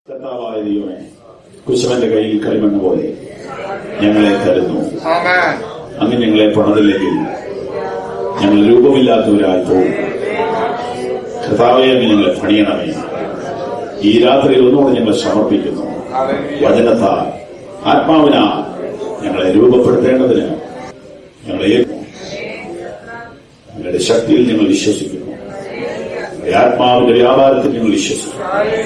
കർത്താവായ ദൈവമേ കുശവന്റെ കയ്യിൽ കളിമണ്ണ് പോലെ ഞങ്ങളെ തരുന്നു Amen. അങ്ങ് ഞങ്ങളെ പണതില്ലെങ്കിൽ ഞങ്ങൾ രൂപമില്ലാത്തവരായി പോകും കർത്താവെ അങ്ങ് ഞങ്ങളെ പണിയണമേ ഈ രാത്രിയിൽ ഒന്നുകൂടെ ഞങ്ങൾ സമർപ്പിക്കുന്നു Hallelujah. വചനത്താൽ ആത്മാവിനാ ഞങ്ങളെ രൂപപ്പെടുത്തേണ്ടതിന് ഞങ്ങളെ ഏൽക്കുന്നു. ഞങ്ങളുടെ ശക്തിയിൽ ഞങ്ങൾ വിശ്വസിക്കുന്നു ഞങ്ങളുടെ ആത്മാവിന്റെ വ്യാപാരത്തിൽ ഞങ്ങൾ വിശ്വസിക്കുന്നു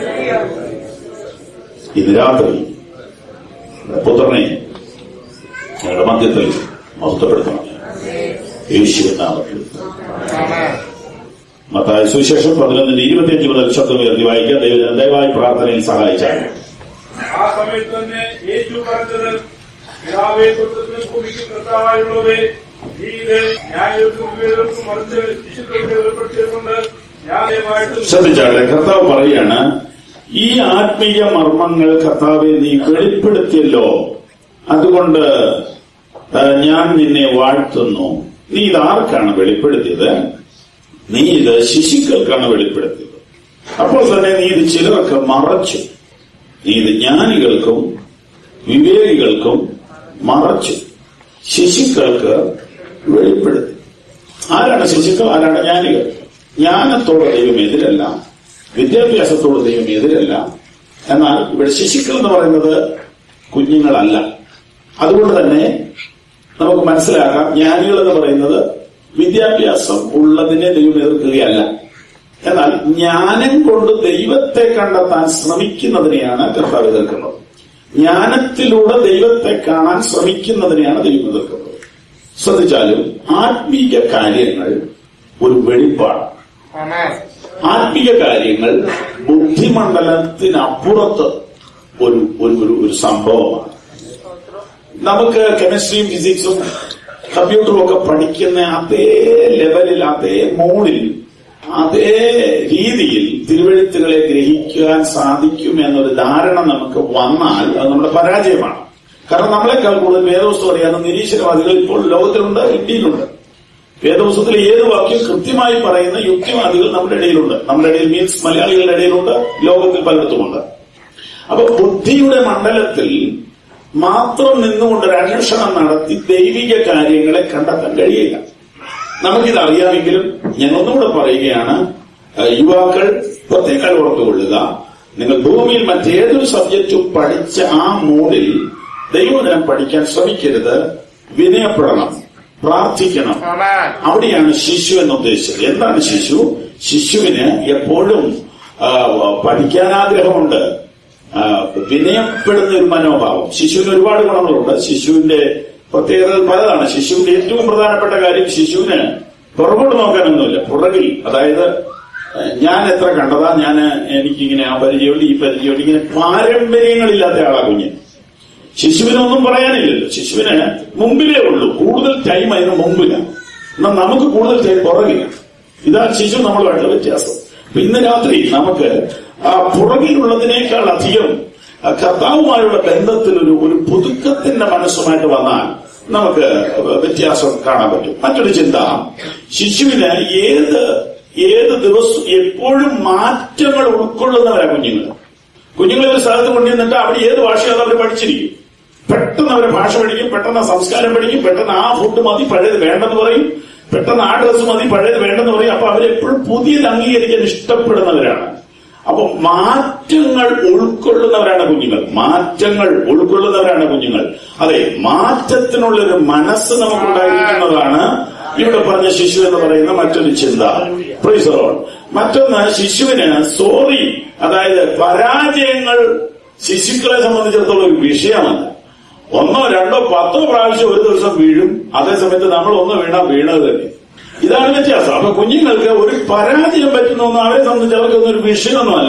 ഇന്ന് രാത്രി ഞങ്ങളുടെ പുത്രനെ ഞങ്ങളുടെ മധ്യത്തിൽ മഹത്വപ്പെടുത്തണം യേശുവിൻ നാമത്തിൽ Amen. മത്തായ സുവിശേഷം പതിനൊന്നിന് ഇരുപത്തിയഞ്ച് മുതൽ ശബ്ദം ഉയർത്തി വായിക്കാൻ ദൈവം ദയവായി പ്രാർത്ഥനയിൽ സഹായിച്ചാൽ ആ സമയത്ത് തന്നെ യേശു പറഞ്ഞത് പിതാവേ പുത്രത്തിനും ഭൂമിക്കും കർത്താവായുള്ളവേ നീ ഇത് ന്യായങ്ങൾക്കും വിവേകർക്കും മറിച്ച് ശിശുക്കൾക്ക് ഏർപ്പെടുത്തിയിട്ടുണ്ട് ന്യായമായിട്ടും ശ്രദ്ധിച്ചാട്ടെ കർത്താവ് പറയാണ് ഈ ആത്മീയ മർമ്മങ്ങൾ കർത്താവെ നീ വെളിപ്പെടുത്തിയല്ലോ അതുകൊണ്ട് ആ, ഞാൻ നിന്നെ വാഴ്ത്തുന്നു നീ ഇത് ആർക്കാണ് വെളിപ്പെടുത്തിയത് നീ ഇത് ശിശുക്കൾക്കാണ് വെളിപ്പെടുത്തിയത് അപ്പോൾ തന്നെ നീ ഇത് ചിലർക്ക് മറച്ചു നീ ഇത് ജ്ഞാനികൾക്കും വിവേകികൾക്കും മറച്ചു ശിശുക്കൾക്ക് വെളിപ്പെടുത്തി ആരാണ് ശിശുക്കൾ ആരാണ് ജ്ഞാനികൾ ജ്ഞാനത്തോട് ദൈവം എതിരല്ല വിദ്യാഭ്യാസത്തോട് ദൈവം എതിരല്ല എന്നാൽ ഇവിടെ ശിശുക്കൾ എന്ന് പറയുന്നത് കുഞ്ഞുങ്ങളല്ല അതുകൊണ്ട് തന്നെ നമുക്ക് മനസ്സിലാക്കാം ജ്ഞാനികൾ എന്ന് പറയുന്നത് വിദ്യാഭ്യാസം ഉള്ളതിനെ ദൈവം എതിർക്കുകയല്ല എന്നാൽ ജ്ഞാനം കൊണ്ട് ദൈവത്തെ കണ്ടെത്താൻ ശ്രമിക്കുന്നതിനെയാണ് കർത്താവ് എതിർക്കുന്നത് ജ്ഞാനത്തിലൂടെ ദൈവത്തെ കാണാൻ ശ്രമിക്കുന്നതിനെയാണ് ദൈവം എതിർക്കുന്നത് ശ്രദ്ധിച്ചാലും ആത്മീയ കാര്യങ്ങൾ ഒരു വെളിപ്പാട് Amen. ആത്മീയ കാര്യങ്ങൾ ബുദ്ധിമണ്ഡലത്തിനപ്പുറത്ത് ഒരു ഒരു ഒരു ഒരു സംഭവമാണ് നമുക്ക് കെമിസ്ട്രിയും ഫിസിക്സും കമ്പ്യൂട്ടറും ഒക്കെ പഠിക്കുന്ന അതേ ലെവലിൽ അതേ മോഡിൽ അതേ രീതിയിൽ തിരുവഴുത്തുകളെ ഗ്രഹിക്കാൻ സാധിക്കും എന്നൊരു ധാരണ നമുക്ക് വന്നാൽ അത് നമ്മുടെ പരാജയമാണ് കാരണം നമ്മളെക്കാൾ കൂടുതൽ വേദവസ്തു അറിയാവുന്ന നിരീശ്വരവാദികൾ ഇപ്പോൾ ലോകത്തിലുണ്ട് ഇന്ത്യയിലുണ്ട് വേദപുസ്തകത്തിലെ ഏത് വാക്യം കൃത്യമായി പറയുന്ന യുക്തിവാദികൾ നമ്മുടെ ഇടയിലുണ്ട് നമ്മുടെ ഇടയിൽ മീൻസ് മലയാളികളുടെ ഇടയിലുണ്ട് ലോകത്തിൽ പലയിടത്തുമുണ്ട് അപ്പൊ ബുദ്ധിയുടെ മണ്ഡലത്തിൽ മാത്രം നിന്നുകൊണ്ട് ഒരു അന്വേഷണം നടത്തി ദൈവിക കാര്യങ്ങളെ കണ്ടെത്താൻ കഴിയില്ല നമുക്കിത് അറിയാമെങ്കിലും ഞാൻ ഒന്നുകൂടെ പറയുകയാണ് ഏഹ് യുവാക്കൾ പ്രത്യേകം ഓർത്തുകൊള്ളുക നിങ്ങൾ ഭൂമിയിൽ മറ്റേതൊരു സബ്ജക്റ്റും പഠിച്ച ആ മൂഡിൽ ദൈവദിനം പഠിക്കാൻ ശ്രമിക്കരുത് വിനയപ്പെടണം പ്രാർത്ഥിക്കണം Amen. അവിടെയാണ് ശിശു എന്ന് ഉദ്ദേശിച്ചത് എന്താണ് ശിശു ശിശുവിന് എപ്പോഴും ആ, പഠിക്കാൻ ആഗ്രഹമുണ്ട് ആ, വിനയപ്പെടുന്ന ഒരു മനോഭാവം ശിശുവിന് ഒരുപാട് ഗുണങ്ങളുണ്ട് ശിശുവിന്റെ പ്രത്യേകതകൾ പലതാണ് ശിശുവിന്റെ ഏറ്റവും പ്രധാനപ്പെട്ട കാര്യം ശിശുവിന് പുറകോട്ട് നോക്കാനൊന്നുമില്ല പുറകിൽ അതായത് ഏഹ്, ഞാൻ എത്ര കണ്ടതാ ഞാൻ എനിക്കിങ്ങനെ ആ പരിചയമുണ്ട് ഈ പരിചയമുണ്ട് ഇങ്ങനെ പാരമ്പര്യങ്ങളില്ലാത്ത ആളാ കുഞ്ഞ് ശിശുവിനൊന്നും പറയാനില്ലല്ലോ ശിശുവിന് മുമ്പിലേ ഉള്ളൂ കൂടുതൽ ടൈം അതിന് മുമ്പില്ല എന്നാൽ നമുക്ക് കൂടുതൽ ടൈം പുറകില്ല ഇതാണ് ശിശു നമ്മളുമായിട്ടുള്ള വ്യത്യാസം അപ്പൊ ഇന്ന് രാത്രി നമുക്ക് ആ പുറകിലുള്ളതിനേക്കാൾ അധികം ആ കർത്താവുമായുള്ള ബന്ധത്തിൽ ഒരു ഒരു പുതുക്കത്തിന്റെ മനസ്സുമായിട്ട് വന്നാൽ നമുക്ക് വ്യത്യാസം കാണാൻ പറ്റും മറ്റൊരു ചിന്ത ശിശുവിന് ഏത് ഏത് ദിവസം എപ്പോഴും മാറ്റങ്ങൾ ഉൾക്കൊള്ളുന്നവരാ കുഞ്ഞുങ്ങൾ കുഞ്ഞുങ്ങളെ ഒരു സ്ഥലത്ത് കൊണ്ടുവന്നിട്ട് അവിടെ ഏത് ഭാഷയാണ് അവർ പഠിച്ചിരിക്കും പെട്ടെന്ന് അവരെ ഭാഷ പഠിക്കും പെട്ടെന്ന് ആ സംസ്കാരം പഠിക്കും പെട്ടെന്ന് ആ ഫുഡ് മതി പഴയത് വേണ്ടെന്ന് പറയും പെട്ടെന്ന് ആ ഡ്രസ്സ് മതി പഴയത് വേണ്ടെന്ന് പറയും അപ്പൊ അവരെപ്പോഴും പുതിയത് അംഗീകരിക്കാൻ ഇഷ്ടപ്പെടുന്നവരാണ് അപ്പൊ മാറ്റങ്ങൾ ഉൾക്കൊള്ളുന്നവരാണ് കുഞ്ഞുങ്ങൾ മാറ്റങ്ങൾ ഉൾക്കൊള്ളുന്നവരാണ് കുഞ്ഞുങ്ങൾ അതെ മാറ്റത്തിനുള്ളൊരു മനസ്സ് നമുക്കുണ്ടായിരിക്കുന്നതാണ് ഇവിടെ പറഞ്ഞ ശിശു എന്ന് പറയുന്ന മറ്റൊരു ചിന്ത Praise the Lord. മറ്റൊന്ന് ശിശുവിന് സോറി അതായത് പരാജയങ്ങൾ ശിശുക്കളെ സംബന്ധിച്ചിടത്തോളം ഒരു വിഷയമല്ല ഒന്നോ രണ്ടോ പത്തോ പ്രാവശ്യം ഒരു ദിവസം വീഴും അതേസമയത്ത് നമ്മൾ ഒന്ന് വീണാ വീണത് തന്നെ ഇതാണ് വ്യത്യാസം അപ്പൊ കുഞ്ഞുങ്ങൾക്ക് ഒരു പരാജയം പറ്റുന്നൊന്നും അവരെ സംബന്ധിച്ച് അവർക്കൊന്നും ഒരു വിഷയമൊന്നുമല്ല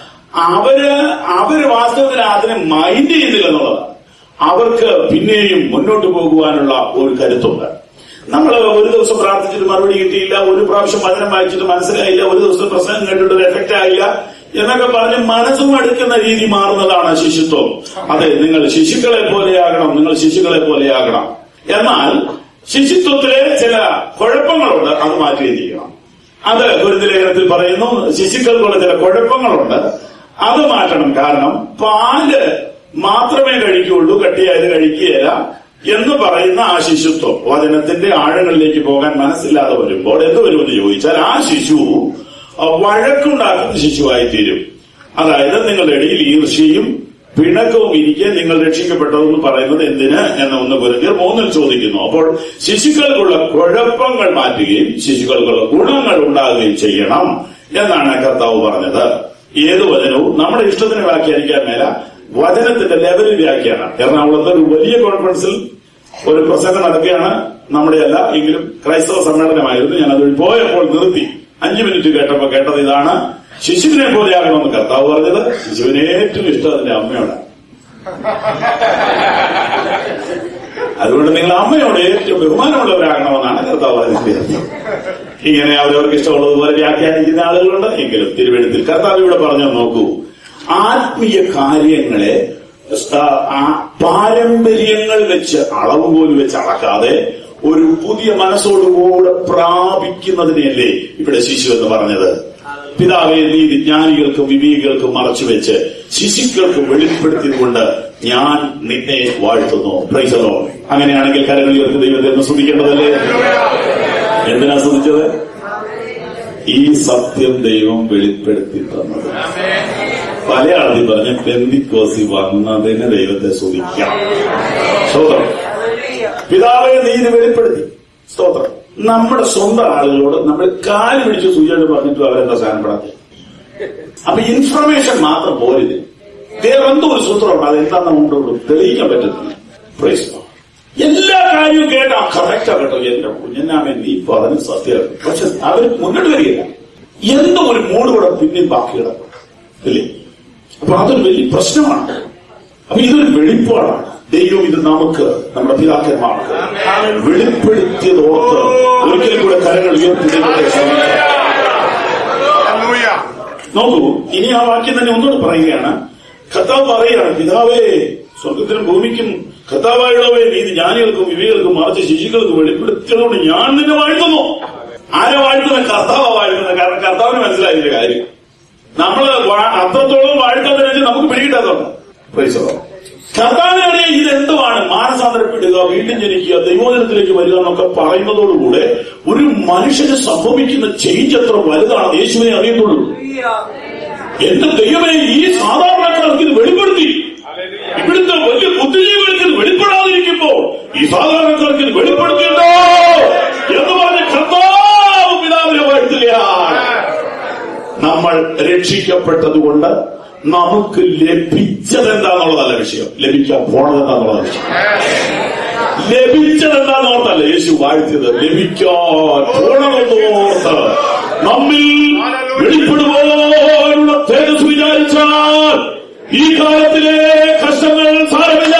അവര് അവര് വാസ്തവത്തിൽ അതിനെ മൈൻഡ് ചെയ്യുന്നില്ല എന്നുള്ളതാണ് അവർക്ക് പിന്നെയും മുന്നോട്ട് പോകുവാനുള്ള ഒരു കരുത്തുണ്ട് നമ്മൾ ഒരു ദിവസം പ്രാർത്ഥിച്ചിട്ട് മറുപടി കിട്ടിയില്ല ഒരു പ്രാവശ്യം വചനം വായിച്ചിട്ട് മനസ്സിലായില്ല ഒരു ദിവസം പ്രസംഗം കേട്ടിട്ട് ഒരു എഫക്റ്റ് ആയില്ല എന്നൊക്കെ പറഞ്ഞ് മനസ്സും അടുക്കുന്ന രീതി മാറുന്നതാണ് ശിശുത്വം അതെ നിങ്ങൾ ശിശുക്കളെ പോലെയാകണം നിങ്ങൾ ശിശുക്കളെ പോലെയാകണം എന്നാൽ ശിശുത്വത്തിലെ ചില കുഴപ്പങ്ങളുണ്ട് അത് മാറ്റുകയും ചെയ്യണം അത് ഗുരുതി ലേഖനത്തിൽ പറയുന്നു ശിശുക്കൾക്കുള്ള ചില കുഴപ്പങ്ങളുണ്ട് അത് മാറ്റണം കാരണം പാല് മാത്രമേ കഴിക്കുള്ളൂ കട്ടിയായത് കഴിക്കുകയില്ല എന്ന് പറയുന്ന ആ ശിശുത്വം വചനത്തിന്റെ ആഴങ്ങളിലേക്ക് പോകാൻ മനസ്സില്ലാതെ വരുമ്പോൾ എന്ത് വരുമെന്ന് ചോദിച്ചാൽ ആ ശിശു ആ, വഴക്കുണ്ടാക്കുന്ന ശിശുവായി തീരും അതായത് നിങ്ങളുടെ ഇടയിൽ ഈർഷ്യയും പിണക്കവും ഇരിക്കെ നിങ്ങൾ രക്ഷിക്കപ്പെട്ടതെന്ന് പറയുന്നത് എന്തിന് എന്ന് ഒന്ന് കുരുതിയർ മൂന്നിൽ ചോദിക്കുന്നു അപ്പോൾ ശിശുക്കൾക്കുള്ള കുഴപ്പങ്ങൾ മാറ്റുകയും ശിശുക്കൾക്കുള്ള ഗുണങ്ങൾ ഉണ്ടാകുകയും ചെയ്യണം എന്നാണ് കർത്താവ് പറഞ്ഞത് ഏത് വചനവും നമ്മുടെ ഇഷ്ടത്തിന് വ്യാഖ്യാനിക്കാൻ മേല വചനത്തിന്റെ ലെവലിൽ വ്യാഖ്യാനം എറണാകുളത്ത് ഒരു വലിയ കോൺഫറൻസിൽ ഒരു പ്രസംഗം നടക്കുകയാണ് നമ്മുടെ അല്ല എങ്കിലും ക്രൈസ്തവ സമ്മേളനമായിരുന്നു ഞാൻ അതിൽ പോയപ്പോൾ നിർത്തി അഞ്ചു മിനിറ്റ് കേട്ടപ്പോ കേട്ടത് ഇതാണ് ശിശുവിനെ പോലെയാകണമെന്ന് കർത്താവ് പറഞ്ഞത് ശിശുവിന് ഏറ്റവും ഇഷ്ടം അതിന്റെ അമ്മയോടാണ് അതുകൊണ്ട് നിങ്ങൾ അമ്മയോട് ഏറ്റവും ബഹുമാനമുള്ളവരാകണമെന്നാണ് കർത്താവ് പറഞ്ഞതിന്റെ അർത്ഥം ഇങ്ങനെ അവരവർക്ക് ഇഷ്ടമുള്ളതുപോലെ വ്യാഖ്യാനിക്കുന്ന ആളുകളുണ്ട് എങ്കിലും തിരുവഴുത്തിൽ കർത്താവ് ഇവിടെ പറഞ്ഞു നോക്കൂ ആത്മീയ കാര്യങ്ങളെ ആ, ആ പാരമ്പര്യങ്ങൾ വെച്ച് അളവ് പോലും വെച്ച് അളക്കാതെ ഒരു പുതിയ മനസ്സോടുകൂടെ പ്രാപിക്കുന്നതിനെയല്ലേ ഇവിടെ ശിശു എന്ന് പറഞ്ഞത് പിതാവെ നീ വിജ്ഞാനികൾക്കും വിവേകികൾക്കും മറച്ചുവെച്ച് ശിശുക്കൾക്ക് വെളിപ്പെടുത്തിയതുകൊണ്ട് ഞാൻ നിന്നെ വാഴ്ത്തുന്നു പ്രൈസലോ അങ്ങനെയാണെങ്കിൽ കരങ്ങൾ ഉയർത്തി ദൈവത്തെ ഒന്ന് സ്തുതിക്കേണ്ടതല്ലേ എന്തിനാ സ്തുതിച്ചത് ഈ സത്യം ദൈവം വെളിപ്പെടുത്തി തന്നത് പല ആളത്തിൽ പറഞ്ഞ് പെന്തിക്കോസി വന്നതിന് ദൈവത്തെ സ്തുതിക്കാം സ്തോത്രം പിതാവെ നീ ഇത് വെളിപ്പെടുത്തി സ്തോത്രം നമ്മുടെ സ്വന്തം ആളുകളോട് നമ്മൾ കാല് പിടിച്ച് സൂചന പറഞ്ഞിട്ട് അവരെന്താ സാധനപ്പെടാത്ത അപ്പൊ ഇൻഫർമേഷൻ മാത്രം പോരുത് വേറെ എന്തോ ഒരു സൂത്രമുണ്ട് അതെന്താന്ന് നമുക്ക് തെളിയിക്കാൻ പറ്റുന്നില്ല Praise God. എല്ലാ കാര്യവും കേട്ടാ കറക്റ്റാ കേട്ടോ എന്റെ കുഞ്ഞനാമൻ നീ പറഞ്ഞ സത്യമാണ് പക്ഷെ അവർ മുന്നോട്ട് വരികയില്ല എന്തോ ഒരു മൂട് കൂടെ പിന്നിൽ ബാക്കി കിടക്കും ഇല്ലേ അപ്പൊ അതൊരു വലിയ പ്രശ്നമാണ് അപ്പൊ ഇതൊരു വെളിപ്പാടാണ് ദൈവം ഇത് നമുക്ക് നമ്മുടെ പിതാക്കന്മാർക്ക് വെളിപ്പെടുത്തിയത് ഓർത്ത് ഒരിക്കലും കൂടെ കരങ്ങൾ ഉയർത്തി ദൈവത്തെ സ്തുതിക്കാം. Hallelujah. നോക്കൂ ഇനി ആ വാക്യം തന്നെ ഒന്നുകൂടെ പറയുകയാണ് കർത്താവ് പറയുകയാണ് പിതാവേ സ്വർഗത്തിനും ഭൂമിക്കും കർത്താവായുള്ളവേ നീ ജ്ഞാനികൾക്കും വിവേകൾക്കും മറിച്ച് ശിശുക്കൾക്കും വെളിപ്പെടുത്തിയതുകൊണ്ട് ഞാൻ നിന്നെ വാഴ്ത്തുന്നു ആരെ വാഴ്ത്തുന്ന കർത്താവ് വാഴ്ത്തുന്നത് കാരണം കർത്താവിന് മനസ്സിലായില്ല കാര്യം നമ്മൾ അത്രത്തോളം വാഴ്ത്തതിനെ നമുക്ക് പിടികിട്ടാത്തതുണ്ട് Praise the Lord. കർത്താവിനറിയാം ഇതെന്തുവാണ് മാനസാന്തരപ്പെടുക വീണ്ടും ജനിക്കുക ദൈവോദനത്തിലേക്ക് വരിക എന്നൊക്കെ പറയുന്നതോടുകൂടെ ഒരു മനുഷ്യന് സംഭവിക്കുന്ന ചേഞ്ച് എത്ര വലുതാണ് യേശുവിനെ അറിയത്തുള്ളൂ എന്റെ ദൈവമേ ഈ സാധാരണക്കാർക്ക് ഇത് വെളിപ്പെടുത്തി ഇവിടുത്തെ വലിയ ബുദ്ധിജീവികൾക്ക് ഇത് വെളിപ്പെടാതിരിക്കുമ്പോൾ ഈ സാധാരണക്കാർക്ക് ഇത് വെളിപ്പെടുത്തിയിട്ടോ എന്ന് പറഞ്ഞ് കർത്താവ് പിതാവിനെ വാഴ്ത്തുകയാണ് നമ്മൾ രക്ഷിക്കപ്പെട്ടതുകൊണ്ട് നമുക്ക് ലഭിച്ചത് എന്താന്നുള്ളതല്ല വിഷയം ലഭിക്കാൻ പോണത് എന്താന്നുള്ളതാണ് വിഷയം ലഭിച്ചത് എന്താന്ന് ഓർത്തല്ല യേശു വാഴ്ത്തിയത് ലഭിക്കാൻ പോണമെന്നോർത്ത് നമ്മിൽ വെളിപ്പെടുവാനുള്ള തേജസ് വിചാരിച്ചാൽ ഈ കാലത്തിലെ കഷ്ടങ്ങൾ സാരമില്ല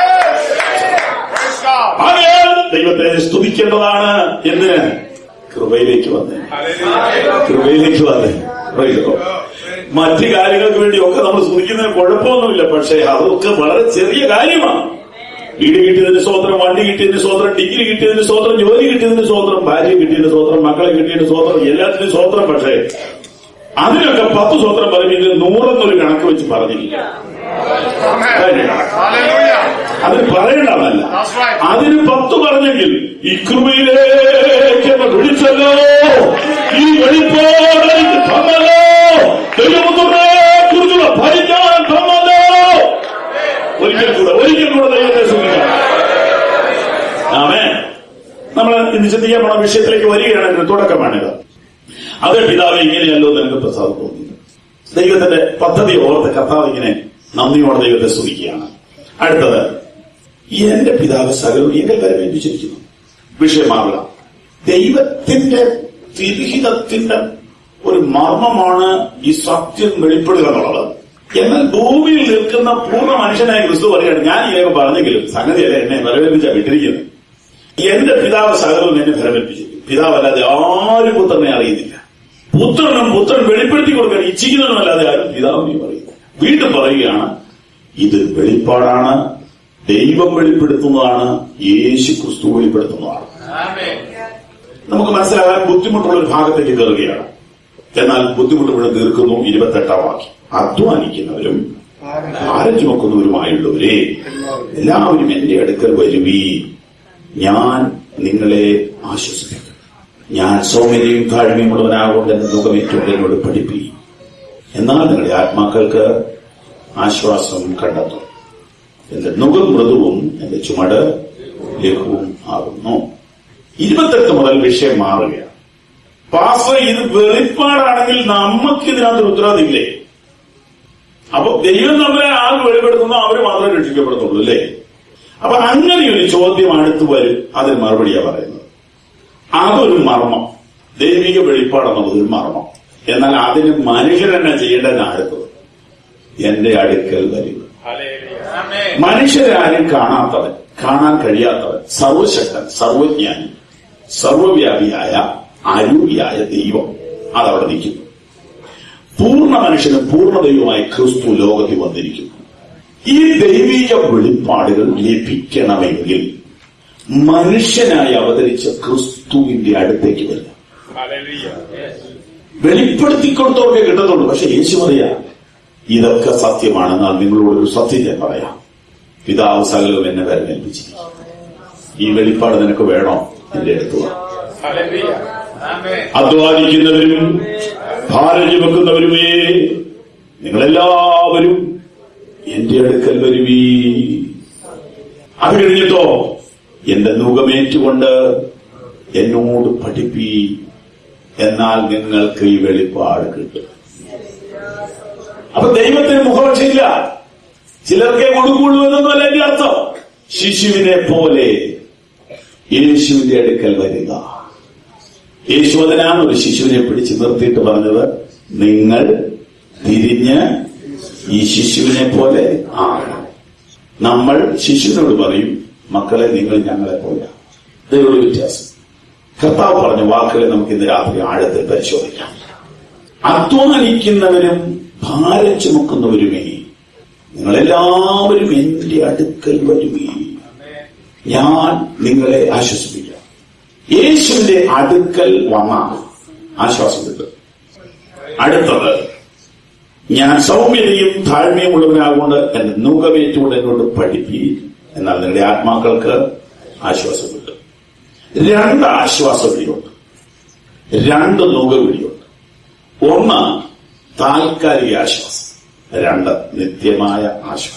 Praise God. ആകയാൽ ദൈവത്തെ സ്തുതിക്കേണ്ടതാണ് എന്തിന് കൃപയിലേക്ക് വന്നേ കൃപയിലേക്ക് വന്നേ Praise the Lord. മറ്റു കാര്യങ്ങൾക്ക് വേണ്ടി ഒക്കെ നമ്മൾ സ്തുതിക്കുന്നതിന് കുഴപ്പമൊന്നുമില്ല പക്ഷേ അതൊക്കെ വളരെ ചെറിയ കാര്യമാണ് വീട് കിട്ടിയതിന് സ്വോത്രം വണ്ടി കിട്ടിയതിന് സ്വോത്രം ഡിഗ്രി കിട്ടിയതിന് സ്വോത്രം ജോലി കിട്ടിയതിന് സ്വോത്രം ഭാര്യ കിട്ടിയതിന് സ്വോത്രം മക്കളെ കിട്ടിയതിന് സ്വോത്രം എല്ലാത്തിനും സ്വോത്രം പക്ഷേ അതിനൊക്കെ പത്ത് സ്വോത്രം പറയുമെങ്കിൽ നൂറെന്നൊരു കണക്ക് വെച്ച് പറഞ്ഞില്ല Amen. Hallelujah. അതിന് പറയണ്ടതല്ല That's right. അതിന് പത്ത് പറഞ്ഞെങ്കിൽ ഈ കൃപയിലേക്ക് എന്നെ വിളിച്ചല്ലോ ഈ വെളിപ്പാട് എനിക്ക് തന്നല്ലോ ദൈവത്തിനെ കുറിച്ചുള്ള ഭരിക്കാൻ തന്നല്ലോ ഒരിക്കൽ കൂടെ ഒരിക്കൽ കൂടെ ദൈവത്തെ ശ്രമിക്കാം ആമേ നമ്മൾ ഇന്ന് ചിന്തിക്കാൻ പോണ വിഷയത്തിലേക്ക് വരികയാണെങ്കിൽ തുടക്കമാണിത് അത് പിതാവ് ഇങ്ങനെയല്ലോ എന്ന് എനിക്ക് പ്രസാദം തോന്നുന്നു ദൈവത്തിന്റെ പദ്ധതി ഓർത്ത് കർത്താവ് ഇങ്ങനെ നന്ദിയോടെ ദൈവത്തെ സ്തുതിക്കുകയാണ് അടുത്തത് എന്റെ പിതാവ് സകലം എങ്കിൽ വരെ ഏൽപ്പിച്ചിരിക്കുന്നു വിഷയം മാറുക ദൈവത്തിന്റെ വിഹിതത്തിന്റെ ഒരു മർമ്മമാണ് ഈ സത്യം വെളിപ്പെടുക എന്നുള്ളത് എന്നാൽ ഭൂമിയിൽ നിൽക്കുന്ന പൂർണ്ണ മനുഷ്യനായ ക്രിസ്തു പറയുകയാണ് ഞാൻ ഇതൊക്കെ പറഞ്ഞെങ്കിലും സംഗതിയല്ല എന്നെ വരവേൽപ്പിച്ചാ വിട്ടിരിക്കുന്നത് എന്റെ പിതാവ് സകലവും എന്നെ ഫലമേൽപ്പിച്ചിരിക്കും പിതാവല്ലാതെ ആരും പുത്രനെ അറിയുന്നില്ല പുത്രനും പുത്രൻ വെളിപ്പെടുത്തി കൊടുക്കാൻ ഇച്ഛിക്കുന്നതുമല്ലാതെ ആരും പിതാവിനെയും അറിയില്ല വീണ്ടും പറയുകയാണ് ഇത് വെളിപ്പാടാണ് ദൈവം വെളിപ്പെടുത്തുന്നതാണ് യേശു ക്രിസ്തു വെളിപ്പെടുത്തുന്നതാണ് Amen. നമുക്ക് മനസ്സിലാകാൻ ബുദ്ധിമുട്ടുള്ള ഒരു ഭാഗത്തേക്ക് കയറുകയാണ് എന്നാൽ ബുദ്ധിമുട്ട് ഇവിടെ തീർക്കുന്നു ഇരുപത്തെട്ടാം വാക്യം അധ്വാനിക്കുന്നവരും ഭാരം ചുമക്കുന്നവരുമായുള്ളവരെ എല്ലാവരും എന്റെ അടുക്കൽ വരുവീ ഞാൻ നിങ്ങളെ ആശ്വസിപ്പിക്കും ഞാൻ സൗമ്യതയും താഴ്മയുമുള്ളവനാകൊണ്ട് എന്റെ മുഖമേറ്റുകൊണ്ട് എന്നോട് പഠിപ്പി എന്നാൽ നിങ്ങളുടെ ആത്മാക്കൾക്ക് ആശ്വാസം കണ്ടെത്തും എന്റെ നുകം മൃദുവും എന്റെ ചുമട് ലഘുവും ആകുന്നു ഇരുപത്തെട്ട് മുതൽ വിഷയം മാറുകയാണ് പാസ്റ്റർ ഇത് വെളിപ്പാടാണെങ്കിൽ നമുക്ക് ഇതിനകത്ത് ഉത്തരവാദില്ലേ അപ്പൊ ദൈവം നമ്മളെ ആൾ വെളിപ്പെടുത്തുന്നു അവർ മാത്രമേ രക്ഷിക്കപ്പെടുന്നുള്ളൂ അല്ലേ അപ്പൊ അങ്ങനെ ഒരു ചോദ്യം അടുത്ത് വരും അതിന് മറുപടിയാ പറയുന്നത് അതൊരു മർമ്മം ദൈവിക വെളിപ്പാടെന്നുള്ളത് ഒരു മർമ്മം എന്നാൽ അതിന് മനുഷ്യൻ തന്നെ ചെയ്യേണ്ടതിന് അടുത്തത് എന്റെ അടുക്കൽ വരിക മനുഷ്യരാരും കാണാത്തവൻ കാണാൻ കഴിയാത്തവൻ സർവശക്തൻ സർവജ്ഞാനി സർവവ്യാപിയായ അരൂപിയായ ദൈവം അതവിടെ നിൽക്കുന്നു പൂർണ്ണ മനുഷ്യനും പൂർണ്ണ ദൈവമായി ക്രിസ്തു ലോകത്തിൽ വന്നിരിക്കുന്നു ഈ ദൈവിക വെളിപ്പാടുകൾ ലഭിക്കണമെങ്കിൽ മനുഷ്യനായി അവതരിച്ച ക്രിസ്തുവിന്റെ അടുത്തേക്ക് വരിക വെളിപ്പെടുത്തിക്കൊടുത്തവർക്ക് കിട്ടത്തുള്ളൂ പക്ഷെ യേശു പറയാ ഇതൊക്കെ സത്യമാണെന്നാൽ നിങ്ങളോടൊരു സത്യം ഞാൻ പറയാം പിതാവ് സകലവും എന്നെ വരമേൽപ്പിച്ചിരിക്കും ഈ വെളിപ്പാട് നിനക്ക് വേണോ എന്റെ അടുത്ത് വാ അധ്വാനിക്കുന്നവരും ഭാരം ചുമക്കുന്നവരുമേ നിങ്ങളെല്ലാവരും എന്റെ അടുക്കൽ വരുവീ അത് കഴിഞ്ഞിട്ടോ എന്റെ മുഖമേറ്റുകൊണ്ട് എന്നോട് പഠിപ്പി എന്നാൽ നിങ്ങൾക്ക് ഈ വെളിപ്പാട് കിട്ടും അപ്പൊ ദൈവത്തിന് മുഖപക്ഷയില്ല ചിലർക്കേ കൊടുക്കുള്ളൂ എന്നൊന്നും അല്ലെങ്കിൽ അർത്ഥം ശിശുവിനെ പോലെ യേശുവിന്റെ അടുക്കൽ വരിക യേശു അതിനാണ് ഒരു ശിശുവിനെ പിടിച്ച് നിർത്തിയിട്ട് പറഞ്ഞത് നിങ്ങൾ തിരിഞ്ഞ് ഈ ശിശുവിനെ പോലെ ആണ് നമ്മൾ ശിശുവിനോട് പറയും മക്കളെ നിങ്ങൾ ഞങ്ങളെ പോലെ ഇതൊരു വ്യത്യാസം കർത്താവ് പറഞ്ഞ വാക്കുകളെ നമുക്ക് ഇന്ന് രാത്രി ആഴത്തിൽ പരിശോധിക്കാം അധ്വാനിക്കുന്നവരും ഭാരം ചുമക്കുന്നവരുമേ നിങ്ങളെല്ലാവരും എന്റെ അടുക്കൽ വരുമേ ഞാൻ നിങ്ങളെ ആശ്വസിപ്പിക്കാം യേശുവിന്റെ അടുക്കൽ വന്നാൽ ആശ്വാസം കിട്ടും അടുത്തത് ഞാൻ സൗമ്യതയും താഴ്മയും ഉള്ളവനാകൊണ്ട് എന്റെ നുകമേറ്റുകൊണ്ട് എന്നോട് പഠിപ്പി എന്നാൽ നിങ്ങളുടെ ആത്മാക്കൾക്ക് ആശ്വാസം കിട്ടും രണ്ട് ആശ്വാസവിളിയുണ്ട് രണ്ട് നുകവിളിയുണ്ട് ഒന്ന് താൽക്കാലിക ആശ്വാസം രണ്ട് നിത്യമായ ആശ്വാസം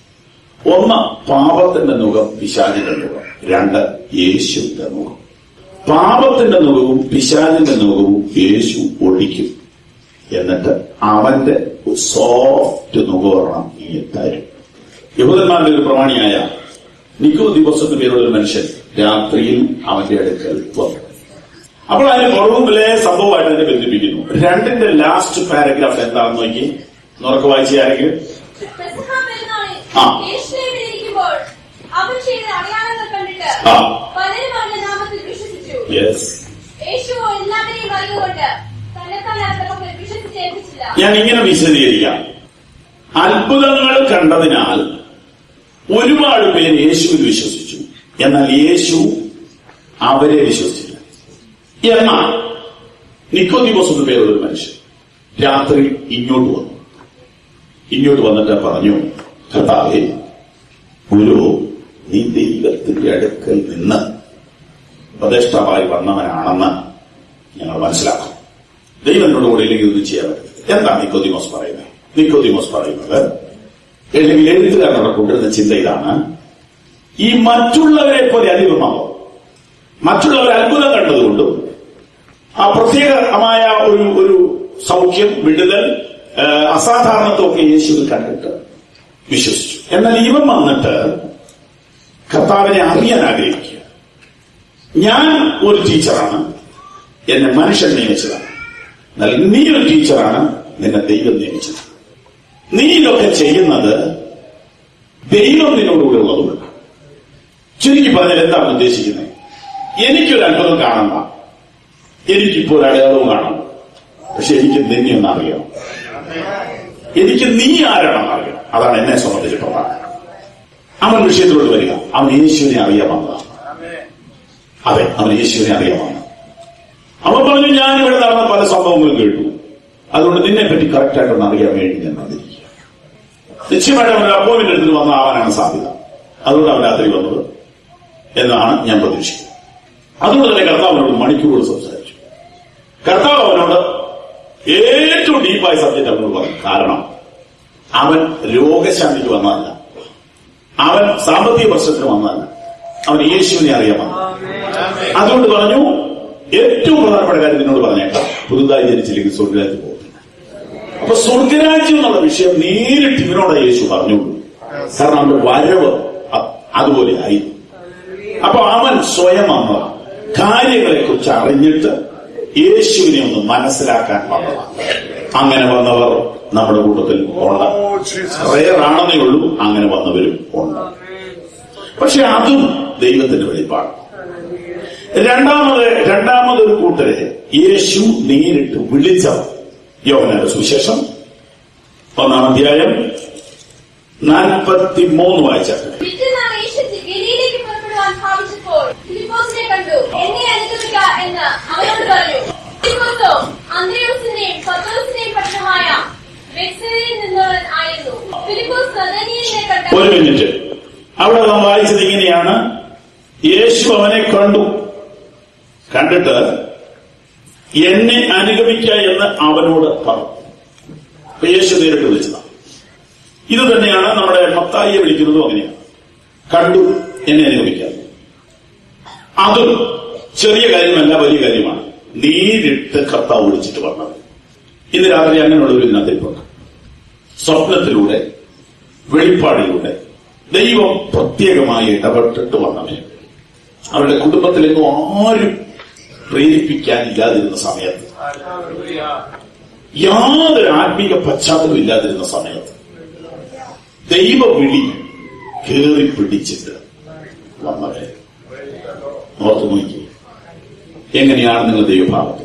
ഒന്ന് പാപത്തിന്റെ മുഖം പിശാചിന്റെ മുഖം രണ്ട് യേശുവിന്റെ മുഖം പാപത്തിന്റെ മുഖവും പിശാചിന്റെ മുഖവും യേശു ഒഴിക്കും എന്നിട്ട് അവന്റെ സോഫ്റ്റ് മുഖവർണം ഈ തരും യഹൂദന്മാരുടെ ഒരു പ്രമാണിയായ നിക്കോ ദിവസത്തിന് പേരുള്ള ഒരു മനുഷ്യൻ രാത്രിയിൽ അവന്റെ അടുക്കൽ വന്നു അപ്പോൾ അതിന് കുറവുമ്പിലെ സംഭവമായിട്ട് അതിനെ ബന്ധിപ്പിക്കുന്നു രണ്ടിന്റെ ലാസ്റ്റ് പാരഗ്രാഫ് എന്താണെന്ന് നോക്കി നുറക്ക് വായിച്ച ആരെങ്കിലും പെസഹ പെരുന്നാളിൽ ആ. യെരൂശലേമിൽ ഇരിക്കുമ്പോൾ അവൻ ചെയ്ത അടയാളങ്ങൾ കണ്ടിട്ട് ആ. പലരും അവന്റെ നാമത്തിൽ വിശ്വസിച്ചു യെസ് യേശുവോ എല്ലാവരെയും അറിയുകൊണ്ട് തന്നെത്താൻ അർത്ഥമൊക്കെ വിശ്വസിച്ചേൽപ്പിച്ചില്ല ഞാൻ ഇങ്ങനെ വിശദീകരിക്കാം അത്ഭുതങ്ങൾ കണ്ടതിനാൽ ഒരുപാട് പേര് യേശുവിൽ വിശ്വസിച്ചു എന്നാൽ യേശു അവരെ വിശ്വസിച്ചില്ല എന്നാൽ നിക്കോദിമോസ് എന്ന പേരുള്ള ഒരു മനുഷ്യൻ രാത്രി ഇങ്ങോട്ട് വന്നു ഇങ്ങോട്ട് വന്നിട്ട് പറഞ്ഞു കർത്താവേ ഗുരു നീ ദൈവത്തിന്റെ അടുക്കൽ നിന്ന് ഉപദേഷ്ടാവായി വന്നവനാണെന്ന് ഞങ്ങൾ മനസ്സിലാക്കും ദൈവത്തിനോട് കൂടെ ഇല്ലെങ്കിൽ ഒന്നും ചെയ്യാൻ പറ്റില്ല എന്താണ് നിക്കോദിമോസ് പറയുന്നത് നിക്കോദിമോസ് പറയുന്നത് അല്ലെങ്കിൽ എഴുത്തുകാരനോട് കൊണ്ടിരുന്ന ചിന്ത ഇതാണ് ഈ മറ്റുള്ളവരെ പോലെ അധികമാവോ മറ്റുള്ളവർ അത്ഭുതം കണ്ടതുകൊണ്ടും ആ പ്രത്യേകമായ ഒരു ഒരു സൗഖ്യം വിടുതൽ ആ, അസാധാരണത്വമൊക്കെ യേശുവിൽ കണ്ടിട്ട് വിശ്വസിച്ചു എന്നാൽ ഇവൻ വന്നിട്ട് കർത്താവിനെ അറിയാൻ ആഗ്രഹിക്കുക ഞാൻ ഒരു ടീച്ചറാണ് എന്നെ മനുഷ്യൻ നിയമിച്ചതാണ് എന്നാൽ നീ ഒരു ടീച്ചറാണ് നിന്നെ ദൈവം നിയമിച്ചത് നീ ഇതൊക്കെ ചെയ്യുന്നത് ദൈവം നിന്നോടുകൂടെ ഉള്ളതുകൊണ്ട് ചുരുക്കി പറഞ്ഞാൽ എന്താണ് ഉദ്ദേശിക്കുന്നത് എനിക്കൊരു അത്ഭുതം കാണണ്ട എനിക്കിപ്പോ ഒരു അടയാളവും കാണണം പക്ഷെ എനിക്ക് നിന്നെ ഒന്ന് അറിയണം എനിക്ക് നീ ആരാണെന്ന് അറിയണം അതാണ് എന്നെ സംബന്ധിച്ച് പ്രധാനം അവൻ വിഷയത്തിലോട്ട് വരിക അവൻ യേശുവിനെ അറിയാൻ വന്നതാണ് അതെ അവൻ യേശുവിനെ അറിയാൻ വന്നു അവൻ പറഞ്ഞു ഞാൻ ഇവിടെ നടന്ന പല സംഭവങ്ങളും കേട്ടു അതുകൊണ്ട് നിന്നെ പറ്റി കറക്റ്റ് ആയിട്ടൊന്ന് അറിയാൻ വേണ്ടി ഞാൻ വന്നിരിക്കുക നിശ്ചയമായിട്ട് അവൻ അപ്പോയിന്റ് എടുത്തിട്ട് വന്ന ആവാനാണ് സാധ്യത അതുകൊണ്ട് അവൻ രാത്രി വന്നത് എന്നാണ് ഞാൻ പ്രതീക്ഷിക്കുന്നത് അതുകൊണ്ട് തന്നെ കർത്താവിനോട് മണിക്കൂറുകൾ സംസാരിച്ചു കർത്താവ് അവനോട് ഏറ്റവും ഡീപ്പായ സബ്ജക്റ്റ് അവനോട് പറഞ്ഞു കാരണം അവൻ രോഗശാന്തിക്ക് വന്നതല്ല അവൻ സാമ്പത്തിക പ്രശ്നത്തിന് വന്നതല്ല അവൻ യേശുവിനെ അറിയാൻ വന്നു അതുകൊണ്ട് പറഞ്ഞു ഏറ്റവും പ്രധാനപ്പെട്ട കാര്യം നിന്നോട് പറഞ്ഞേക്കാം പുതുതായി ജനിച്ചില്ലെങ്കിൽ സ്വർഗരാജ്യം പോകുന്നില്ല അപ്പൊ സ്വർഗരാജ്യം എന്നുള്ള വിഷയം നേരിട്ട് ഇവനോട് യേശു പറഞ്ഞുള്ളൂ കാരണം അവന്റെ വരവ് അ- അതുപോലെ ആയിരുന്നു അപ്പൊ അവൻ സ്വയം വന്ന കാര്യങ്ങളെ കുറിച്ച് അറിഞ്ഞിട്ട് യേശുവിനെ ഒന്ന് മനസ്സിലാക്കാൻ വന്നതാണ് അങ്ങനെ വന്നവർ നമ്മുടെ കൂട്ടത്തിൽ ഉള്ള Oh, Jesus. റയറാണെന്നേ ഉള്ളൂ അങ്ങനെ വന്നവരും ഉണ്ട് പക്ഷെ അതും ദൈവത്തിന്റെ വെളിപ്പാട് രണ്ടാമത് രണ്ടാമതൊരു കൂട്ടരെ യേശു നേരിട്ട് വിളിച്ചവർ യോഹനാന്റെ സുവിശേഷം ഒന്നാം അധ്യായം നാൽപ്പത്തി മൂന്ന് വായിച്ചാട്ടെ പിറ്റേന്നാൾ യേശു ഗലീലയിലേക്ക് പുറപ്പെടുവാൻ ഭാവിച്ചപ്പോൾ ഫിലിപ്പോസിനെ കണ്ടു എന്നെ അനുഗമിക്ക എന്ന് അവനോട് പറഞ്ഞു ഫിലിപ്പോസോ അന്ത്രയോസിന്റെയും പത്രോസിന്റെയും പട്ടണമായ ബെത്സയിൽ നിന്നവൻ ആയിരുന്നു ഫിലിപ്പോസ് നദനിയലിനെ കണ്ട ഒരു മിനിറ്റ് അവിടെ നാം വായിച്ചത് ഇങ്ങനെയാണ് യേശു അവനെ കണ്ടു കണ്ടിട്ട് എന്നെ അനുഗമിക്ക എന്ന് അവനോട് പറഞ്ഞു അപ്പൊ യേശു നേരിട്ട് വിളിച്ചതാണ് ഇത് തന്നെയാണ് നമ്മുടെ മത്തായിയെ വിളിക്കുന്നതും അങ്ങനെയാണ് കണ്ടു എന്നെ അനുഗമിക്കാൻ അതും ചെറിയ കാര്യമല്ല വലിയ കാര്യമാണ് നേരിട്ട് കർത്താവ് വിളിച്ചിട്ട് പറഞ്ഞത് ഇന്ന് രാത്രി അങ്ങനെയുള്ള ഒരു ഇതിനകത്തിരിപ്പുണ്ട് സ്വപ്നത്തിലൂടെ വെളിപ്പാടിലൂടെ ദൈവം പ്രത്യേകമായി ഇടപെട്ടിട്ട് വന്നവര് അവരുടെ കുടുംബത്തിലെങ്ങും ആരും പ്രേരിപ്പിക്കാനില്ലാതിരുന്ന സമയത്ത് യാതൊരു ആത്മീക പശ്ചാത്തലം ഇല്ലാതിരുന്ന സമയത്ത് ദൈവ വിളി കേറി പിടിച്ചിട്ട് വന്നവരെ ഓർത്തു നോക്കി എങ്ങനെയാണ് നിങ്ങൾ ദൈവഭാഗത്ത്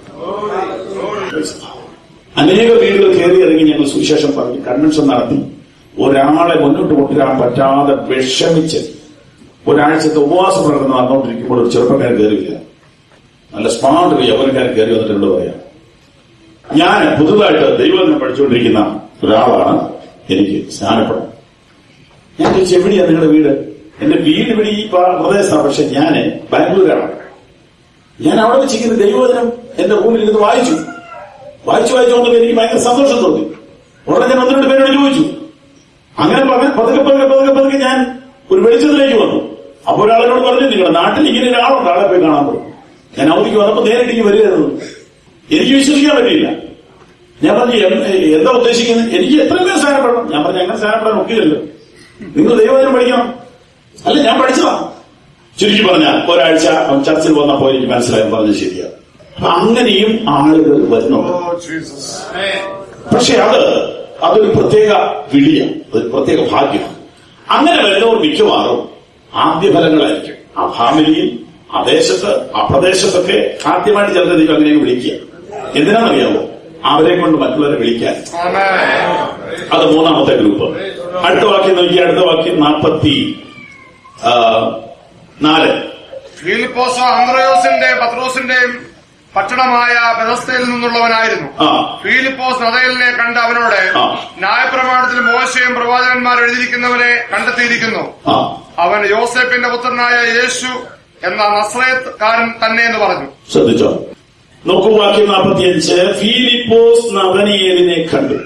വന്നത് അനേക വീടുകൾ കയറി ഇറങ്ങി ഞങ്ങൾ സുവിശേഷം പറഞ്ഞു കൺവെൻഷൻ നടത്തി ഒരാളെ മുന്നോട്ട് കൊണ്ടുവരാൻ പറ്റാതെ വിഷമിച്ച് ഒരാഴ്ചത്തെ ഉപവാസ പ്രകടനം നടന്നുകൊണ്ടിരിക്കുമ്പോൾ ഒരു ചെറുപ്പക്കാരൻ കയറിയില്ല നല്ല സ്മാർട്ട് യൗവനക്കാരൻ കയറി വന്നിട്ടുണ്ട് പറയാം ഞാൻ പുതുതായിട്ട് ദൈവം പഠിച്ചുകൊണ്ടിരിക്കുന്ന ഒരാളാണ് എനിക്ക് സ്നാനപ്പെടണം ഞാൻ ചോദിച്ചു എവിടെയാണ് നിങ്ങളുടെ വീട് എന്റെ വീട് ഇവിടെ ഈ പ- പ്രദേശത്താണ് പക്ഷെ ഞാന് ബാംഗ്ലൂരാണ് ഞാൻ അവിടെ വെച്ചിരിക്കുന്ന ദൈവവചനം എന്റെ റൂമിൽ ഇരുന്ന് വായിച്ചു വായിച്ചു വായിച്ചു വന്നപ്പോൾ എനിക്ക് ഭയങ്കര സന്തോഷം തോന്നി ഉടനെ ഞാൻ ഒന്ന് രണ്ട് പേരോട് ചോദിച്ചു അങ്ങനെ പതുക്കെ പതുക്കെ പതുക്കെ പതുക്കെ പതുക്കെ ഞാൻ ഒരു വെളിച്ചത്തിലേക്ക് വന്നു അപ്പൊ ഒരാളോട് പറഞ്ഞു നിങ്ങളുടെ നാട്ടിൽ ഇങ്ങനെ ഒരാളുണ്ട് ആളെ പോയി കാണാൻ പോകും ഞാൻ അവധിക്ക് വന്നപ്പോ നേരിട്ട് ഇങ്ങനെ വരികയായിരുന്നു എനിക്ക് വിശ്വസിക്കാൻ പറ്റിയില്ല ഞാൻ പറഞ്ഞു "എം- എന്താ ഉദ്ദേശിക്കുന്നത് എനിക്ക് എത്രയും പേര് സ്ഥാനപ്പെടണം ഞാൻ പറഞ്ഞു അങ്ങനെ സ്ഥാനപ്പെടാൻ ഒക്കില്ലല്ലോ നിങ്ങൾ ദൈവവചനം പഠിക്കണം അല്ല ഞാൻ പഠിച്ചതാ ചുരുക്കി പറഞ്ഞാൽ ഒരാഴ്ച അവൻ ചർച്ചിൽ വന്നപ്പോ എനിക്ക് മനസ്സിലായി പറഞ്ഞത് ശരിയാണ് അപ്പൊ അങ്ങനെയും ആളുകൾ വരുന്നുണ്ട് Oh, Jesus. പക്ഷെ അത് അതൊരു പ്രത്യേക വിളിയാണ് ഒരു പ്രത്യേക ഭാഗ്യമാണ് അങ്ങനെ വരുന്നവർ മിക്കവാറും ആദ്യ ഫലങ്ങളായിരിക്കും ആ ഫാമിലിയിൽ ആ ദേശത്ത് ആ പ്രദേശത്തൊക്കെ ആദ്യമായിട്ട് ചിലരെ ദൈവം അങ്ങനെ വിളിക്കുക എന്തിനാണെന്നറിയാമോ അവരെ കൊണ്ട് മറ്റുള്ളവരെ വിളിക്കാൻ Amen. അത് മൂന്നാമത്തെ ഗ്രൂപ്പ് അടുത്ത വാക്യം നോക്കി അടുത്ത വാക്യം നാൽപ്പത്തി ആ, നാല് ഫിലിപ്പോസ് അന്ത്രയോസിന്റെ പത്രോസിന്റെയും പട്ടണമായ ബെതസ്തയിൽ നിന്നുള്ളവനായിരുന്നു ആ ഫിലിപ്പോസ് നദയലിനെ കണ്ട് അവനോട് ആ. ന്യായപ്രമാണത്തിൽ മോശയും പ്രവാചകന്മാർ എഴുതിയിരിക്കുന്നവനെ കണ്ടെത്തിയിരിക്കുന്നു ആ അവൻ യോസേഫിന്റെ പുത്രനായ യേശു എന്ന നസ്രയത്കാരൻ തന്നെ എന്ന് പറഞ്ഞു ശ്രദ്ധിച്ചോ നോക്കൂ വാക്യം നാൽപ്പത്തിയഞ്ച് ഫീലിപ്പോസ് നവനിയേലിനെ കണ്ടു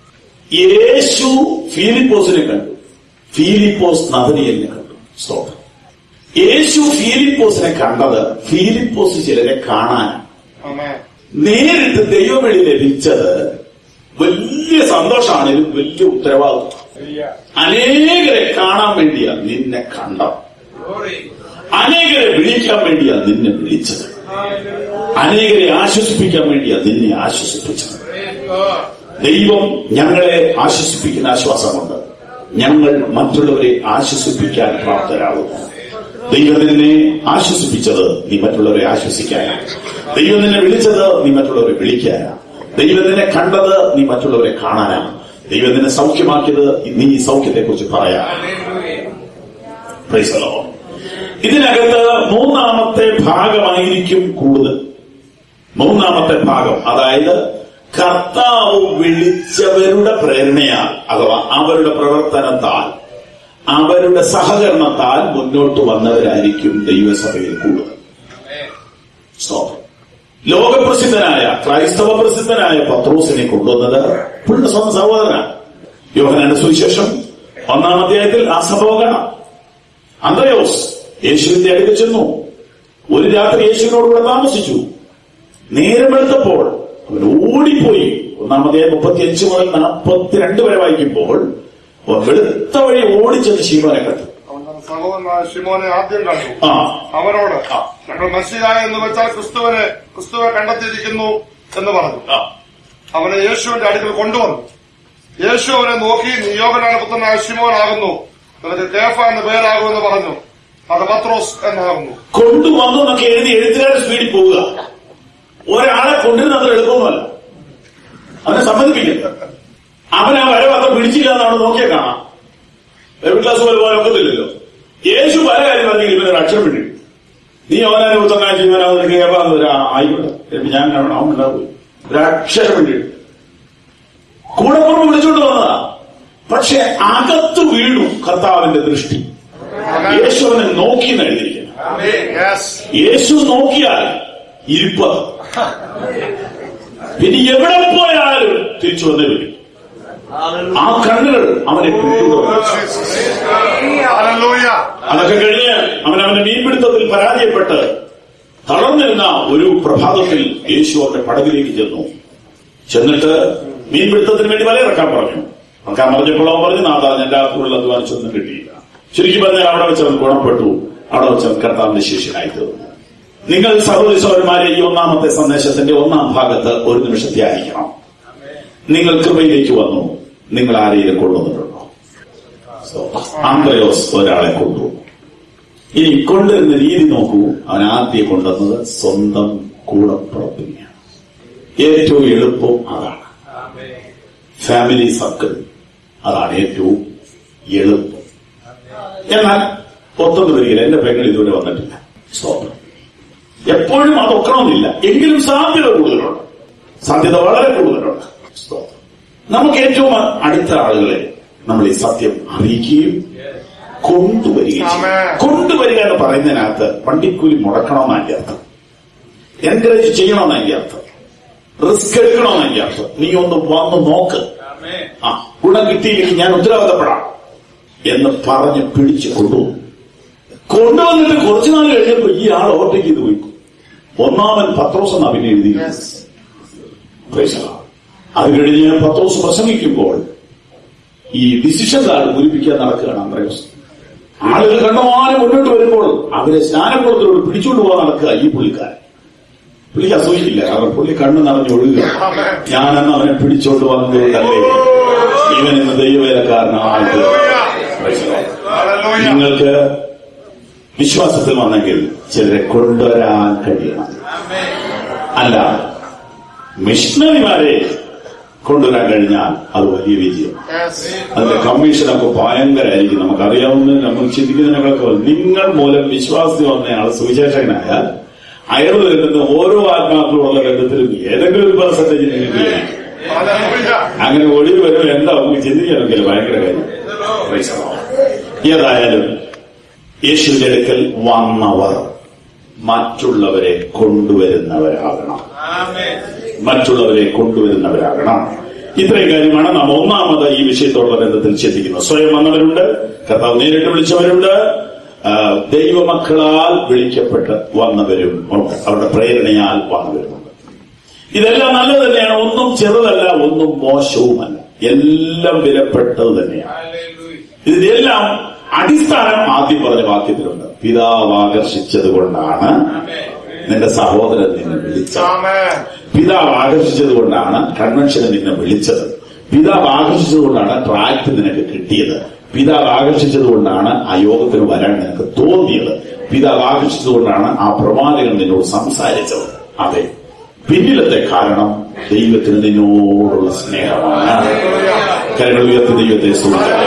യേശു ഫീലിപ്പോസിനെ കണ്ടു ഫീലിപ്പോസ് നവനിയേലിനെ കണ്ടു സ്തോത്രം യേശു ഫീലിപ്പോസിനെ കണ്ടത് ഫീലിപ്പോസ് ചിലരെ കാണാൻ നേരിട്ട് ദൈവവഴി ലഭിച്ചത് വലിയ സന്തോഷമാണെങ്കിലും വലിയ ഉത്തരവാദിത്വം അനേകരെ കാണാൻ വേണ്ടിയാ നിന്നെ കണ്ടത് അനേകരെ വിളിക്കാൻ വേണ്ടിയാ നിന്നെ വിളിച്ചത് അനേകരെ ആശ്വസിപ്പിക്കാൻ വേണ്ടിയാ നിന്നെ ആശ്വസിപ്പിച്ചത് ദൈവം ഞങ്ങളെ ആശ്വസിപ്പിക്കുന്ന ആശ്വാസമുണ്ട് ഞങ്ങൾ മറ്റുള്ളവരെ ആശ്വസിപ്പിക്കാൻ പ്രാപ്തരാകുന്നു ദൈവം നിന്നെ ആശ്വസിപ്പിച്ചത് നീ മറ്റുള്ളവരെ ആശ്വസിക്കാനാണ് ദൈവം നിന്നെ വിളിച്ചത് നീ മറ്റുള്ളവരെ വിളിക്കാനാണ് ദൈവം നിന്നെ കണ്ടത് നീ മറ്റുള്ളവരെ കാണാനാണ് ദൈവം നിന്നെ സൗഖ്യമാക്കിയത് നീ ഈ സൗഖ്യത്തെക്കുറിച്ച് പറയാം Praise the Lord. ഇതിനകത്ത് മൂന്നാമത്തെ ഭാഗമായിരിക്കും കൂടുതൽ മൂന്നാമത്തെ ഭാഗം അതായത് കർത്താവ് വിളിച്ചവരുടെ പ്രേരണയാൽ അഥവാ അവരുടെ പ്രവർത്തനത്താൽ അവരുടെ സഹകരണത്താൽ മുന്നോട്ട് വന്നവരായിരിക്കും ദൈവസഭയിൽ കൂടുതൽ സ്തോത്രം ലോകപ്രസിദ്ധനായ ക്രൈസ്തവ പ്രസിദ്ധനായ പത്രോസിനെ കൊണ്ടുവന്നത് പുള്ളിയുടെ സ്വന്തം സഹോദരനാണ് യോഹനാന്റെ സുവിശേഷം ഒന്നാം അധ്യായത്തിൽ ആ സംഭവം കാണാം അന്ത്രയോസ് യേശുവിന്റെ അടുത്ത് ചെന്നു ഒരു രാത്രി യേശുവിനോടുകൂടെ താമസിച്ചു നേരം വെളുത്തപ്പോൾ അവൻ ഓടിപ്പോയി ഒന്നാം അധ്യായം മുപ്പത്തിയഞ്ച് മുതൽ നാൽപ്പത്തിരണ്ട് വരെ വായിക്കുമ്പോൾ അവൻ വെളുത്ത വഴി ഓടിച്ചെന്ന് ശീമോനെ കണ്ടു അവൻ തന്റെ സഹോദരനായ ശിമോനെ ആദ്യം കണ്ടു ആ അവനോട് ഞങ്ങൾ മസിയായ എന്ന് വെച്ചാൽ ക്രിസ്തുവിനെ ക്രിസ്തുവെ കണ്ടെത്തിയിരിക്കുന്നു എന്ന് പറഞ്ഞു ആ അവനെ യേശുവിന്റെ അടുക്കൽ കൊണ്ടുവന്നു യേശു അവനെ നോക്കി നീ യോഹനാന പുത്രനായ ശിമോനാകുന്നു നിനക്ക് കേഫ എന്ന പേരാകുമെന്ന് പറഞ്ഞു അത് പത്രോസ് എന്നാകുന്നു കൊണ്ടുവന്നു എന്നൊക്കെ എഴുതി എഴുത്തുകാരുടെ സ്പീഡിൽ പോവുക ഒരാളെ കൊണ്ടിരുന്ന അത്ര എളുപ്പമല്ല അവനെ സമ്മതിപ്പിക്കരുത് അവൻ ആ വരവ് അത്ര പിടിച്ചില്ല എന്നാണ് നോക്കിയാൽ കാണാം ബൈബിൾ ക്ലാസ് പോലെ പോകാൻ ഒക്കത്തില്ലല്ലോ യേശു പല കാര്യം പറഞ്ഞെങ്കിൽ ഇവനൊരു അക്ഷരം വിട്ടു നീ അവനെ ഉത്തരനായ ജീവനാവ് നിനക്ക് കേൾപ്പാന്ന് ഒരു ആയിക്കോട്ടെ എന്നിട്ട് ഞാൻ കാണണം അവൻ ഉണ്ടാവും ഒരു അക്ഷരം വേണ്ടി കൂടെ പുറത്ത് വിളിച്ചോണ്ട് വന്നതാ പക്ഷെ അകത്ത് വീണു കർത്താവിന്റെ ദൃഷ്ടി യേശു അവനെ നോക്കി എന്ന് എഴുതിയിരിക്കുന്നു യെസ് യേശു നോക്കിയാൽ ഇരിപ്പ് പിന്നെ എവിടെ പോയാലും തിരിച്ചു വന്നേ വരും ആ കണ്ണുകൾ അവനെ പിന്തുടർന്നു ഹല്ലേലൂയ അതൊക്കെ കഴിഞ്ഞ് അവൻ അവന്റെ മീൻപിടുത്തത്തിൽ പരാജയപ്പെട്ട് തളർന്നിരുന്ന ഒരു പ്രഭാതത്തിൽ യേശു അവന്റെ പടകിലേക്ക് ചെന്നു ചെന്നിട്ട് മീൻപിടുത്തത്തിന് വേണ്ടി വലയിറക്കാൻ പറഞ്ഞു ഇറക്കാൻ പറഞ്ഞപ്പോൾ അവൻ പറഞ്ഞു നാഥാ ഞാൻ രാത്രിയുള്ള അധ്വാനിച്ചൊന്നും കിട്ടിയില്ല ചുരുക്കി പറഞ്ഞാൽ അവിടെ വെച്ച് അവൻ ഗുണപ്പെട്ടു അവിടെ വെച്ച് അവൻ കർത്താവിന്റെ ശിഷ്യനായി തീർന്നു നിങ്ങൾ സഹോദരി സഹോദരന്മാരെ ഈ ഒന്നാമത്തെ സന്ദേശത്തിന്റെ ഒന്നാം ഭാഗത്ത് ഒരു നിമിഷം ധ്യാനിക്കണം നിങ്ങൾ കൃപയിലേക്ക് വന്നു നിങ്ങൾ ആരെയും കൊണ്ടുവന്നിട്ടുണ്ടോ ആന്ത്രയോസ് ഒരാളെ കൊണ്ടുവന്നു ഇനി കൊണ്ടുവരുന്ന രീതി നോക്കൂ അവൻ ആദ്യം കൊണ്ടുവന്നത് സ്വന്തം കൂടപ്പുറപ്പിനെയാണ് ഏറ്റവും എളുപ്പം അതാണ് ഫാമിലി സർക്കിൾ അതാണ് ഏറ്റവും എളുപ്പം എന്നാൽ ഒത്തൊന്നു വരികയില്ല എന്റെ പെങ്ങൾ ഇതുവരെ വന്നിട്ടില്ല സ്തോത്രം എപ്പോഴും അത് ഒക്കണമെന്നില്ല എങ്കിലും സാധ്യത കൂടുതലുണ്ട് സാധ്യത വളരെ കൂടുതലുണ്ട് സ്തോത്രം നമുക്ക് ഏറ്റവും അടുത്ത ആളുകളെ നമ്മൾ ഈ സത്യം അറിയിക്കുകയും കൊണ്ടുവരികയും ചെയ്യും. ആമേൻ. കൊണ്ടുവരിക എന്ന് പറയുന്നതിനകത്ത് വണ്ടിക്കൂലി മുടക്കണമെന്ന് അതിന്റെ അർത്ഥം എൻകറേജ് ചെയ്യണമെന്ന് അതിന്റെ അർത്ഥം റിസ്ക് എടുക്കണമെന്ന് അതിന്റെ അർത്ഥം നീ ഒന്ന് വന്ന് നോക്ക് ആ ഗുണം കിട്ടിയില്ലെങ്കിൽ ഞാൻ ഉത്തരവാദപ്പെടാം എന്ന് പറഞ്ഞ് പിടിച്ച് കൊണ്ടുപോകും കൊണ്ടുവന്നിട്ട് കുറച്ചു നാൾ കഴിഞ്ഞപ്പോ ഈ ആൾ ഓവർടേക്ക് ചെയ്ത് പോയി ഒന്നാമൻ പത്രോസ് എന്ന് അവന് എഴുതി Praise the Lord. അത് കഴിഞ്ഞ് പത്രോസ് പ്രസംഗിക്കുമ്പോൾ ഈ ഡിസിഷൻ കാർഡ് പൂരിപ്പിക്കാൻ നടക്കുകയാണ് അന്ത്രയോസ് ആളുകൾ കണ്ടമാനം മുന്നോട്ട് വരുമ്പോൾ അവരെ സ്നാനക്കുളത്തിലോട് പിടിച്ചുകൊണ്ട് പോകാൻ നടക്കുക ഈ പുള്ളിക്കാരൻ പുള്ളിക്ക് അസൂയില്ല കാരണം പുള്ളി കണ്ണ് നിറഞ്ഞു ഒഴുകുക ഞാനെന്ന് അവനെ പിടിച്ചോണ്ട് വന്നതുകൊണ്ടല്ലേ ഇവൻ ഇന്ന് ദൈവവേലക്കാരനായിട്ട് Praise the Lord. ഹല്ലേലൂയ നിങ്ങൾക്ക് വിശ്വാസത്തിൽ വന്നെങ്കിൽ ചിലരെ കൊണ്ടുവരാൻ കഴിയണം അല്ല മിഷണറിമാരെ കൊണ്ടുവരാൻ കഴിഞ്ഞാൽ അത് വലിയ വിജയം യെസ് അതിന്റെ കമ്മീഷനൊക്കെ ഭയങ്കരമായിരിക്കും നമുക്കറിയാവുന്ന നമ്മൾ ചിന്തിക്കുന്നതിനൊക്കെ വലുത്. നിങ്ങൾ മൂലം വിശ്വാസി വന്നയാൾ സുവിശേഷകനായാൽ അയർലൻഡിൽ നിന്ന് ഓരോ ആത്മാക്കളുള്ള ബന്ധത്തിലും ഏതെങ്കിലും ഒരു പെർസെന്റേജ് നിങ്ങൾക്ക് ലഭിക്കും. ഹല്ലേലൂയ അങ്ങനെ ഒളിവ് വരുമ്പോൾ എന്താ നമുക്ക് ചിന്തിക്കാനൊക്കെ ഭയങ്കര കാര്യം Praise the Lord. ഏതായാലും യേശുവിന്റെ അടുക്കൽ വന്നവർ മറ്റുള്ളവരെ കൊണ്ടുവരുന്നവരാകണം മറ്റുള്ളവരെ കൊണ്ടുവരുന്നവരാകണം ഇത്രയും കാര്യമാണ് നാം ഒന്നാമത് ഈ വിഷയത്തോടുള്ള ബന്ധത്തിൽ ചിന്തിക്കുന്നത് സ്വയം വന്നവരുണ്ട് കർത്താവ് നേരിട്ട് വിളിച്ചവരുണ്ട് ആ, ദൈവമക്കളാൽ വിളിക്കപ്പെട്ട് വന്നവരും ഉണ്ട് അവരുടെ പ്രേരണയാൽ വന്നവരുമുണ്ട് ഇതെല്ലാം നല്ലത് തന്നെയാണ് ഒന്നും ചെറുതല്ല ഒന്നും മോശവുമല്ല എല്ലാം വിലപ്പെട്ടത് തന്നെയാണ് ഇതിനെല്ലാം അടിസ്ഥാനം ആദ്യം പറഞ്ഞ വാക്യത്തിലുണ്ട് പിതാവ് ആകർഷിച്ചത് കൊണ്ടാണ് നിന്റെ സഹോദരൻ നിന്നെ വിളിച്ചത് ആമേൻ പിതാവ് ആകർഷിച്ചത് കൊണ്ടാണ് കൺവെൻഷന് നിന്നെ വിളിച്ചത് പിതാവ് ആകർഷിച്ചത് കൊണ്ടാണ് ട്രാക്ട് നിനക്ക് കിട്ടിയത് പിതാവ് ആകർഷിച്ചത് കൊണ്ടാണ് ആ യോഗത്തിന് വരാൻ നിനക്ക് തോന്നിയത് പിതാവ് ആകർഷിച്ചത് കൊണ്ടാണ് ആ പ്രവാചകൻ നിന്നോട് സംസാരിച്ചത് അതെ പിന്നിലത്തെ കാരണം ദൈവത്തിന് നിന്നോടുള്ള സ്നേഹമാണ് കരങ്ങൾ ഉയർത്തി ദൈവത്തെ സ്തുതിക്കാം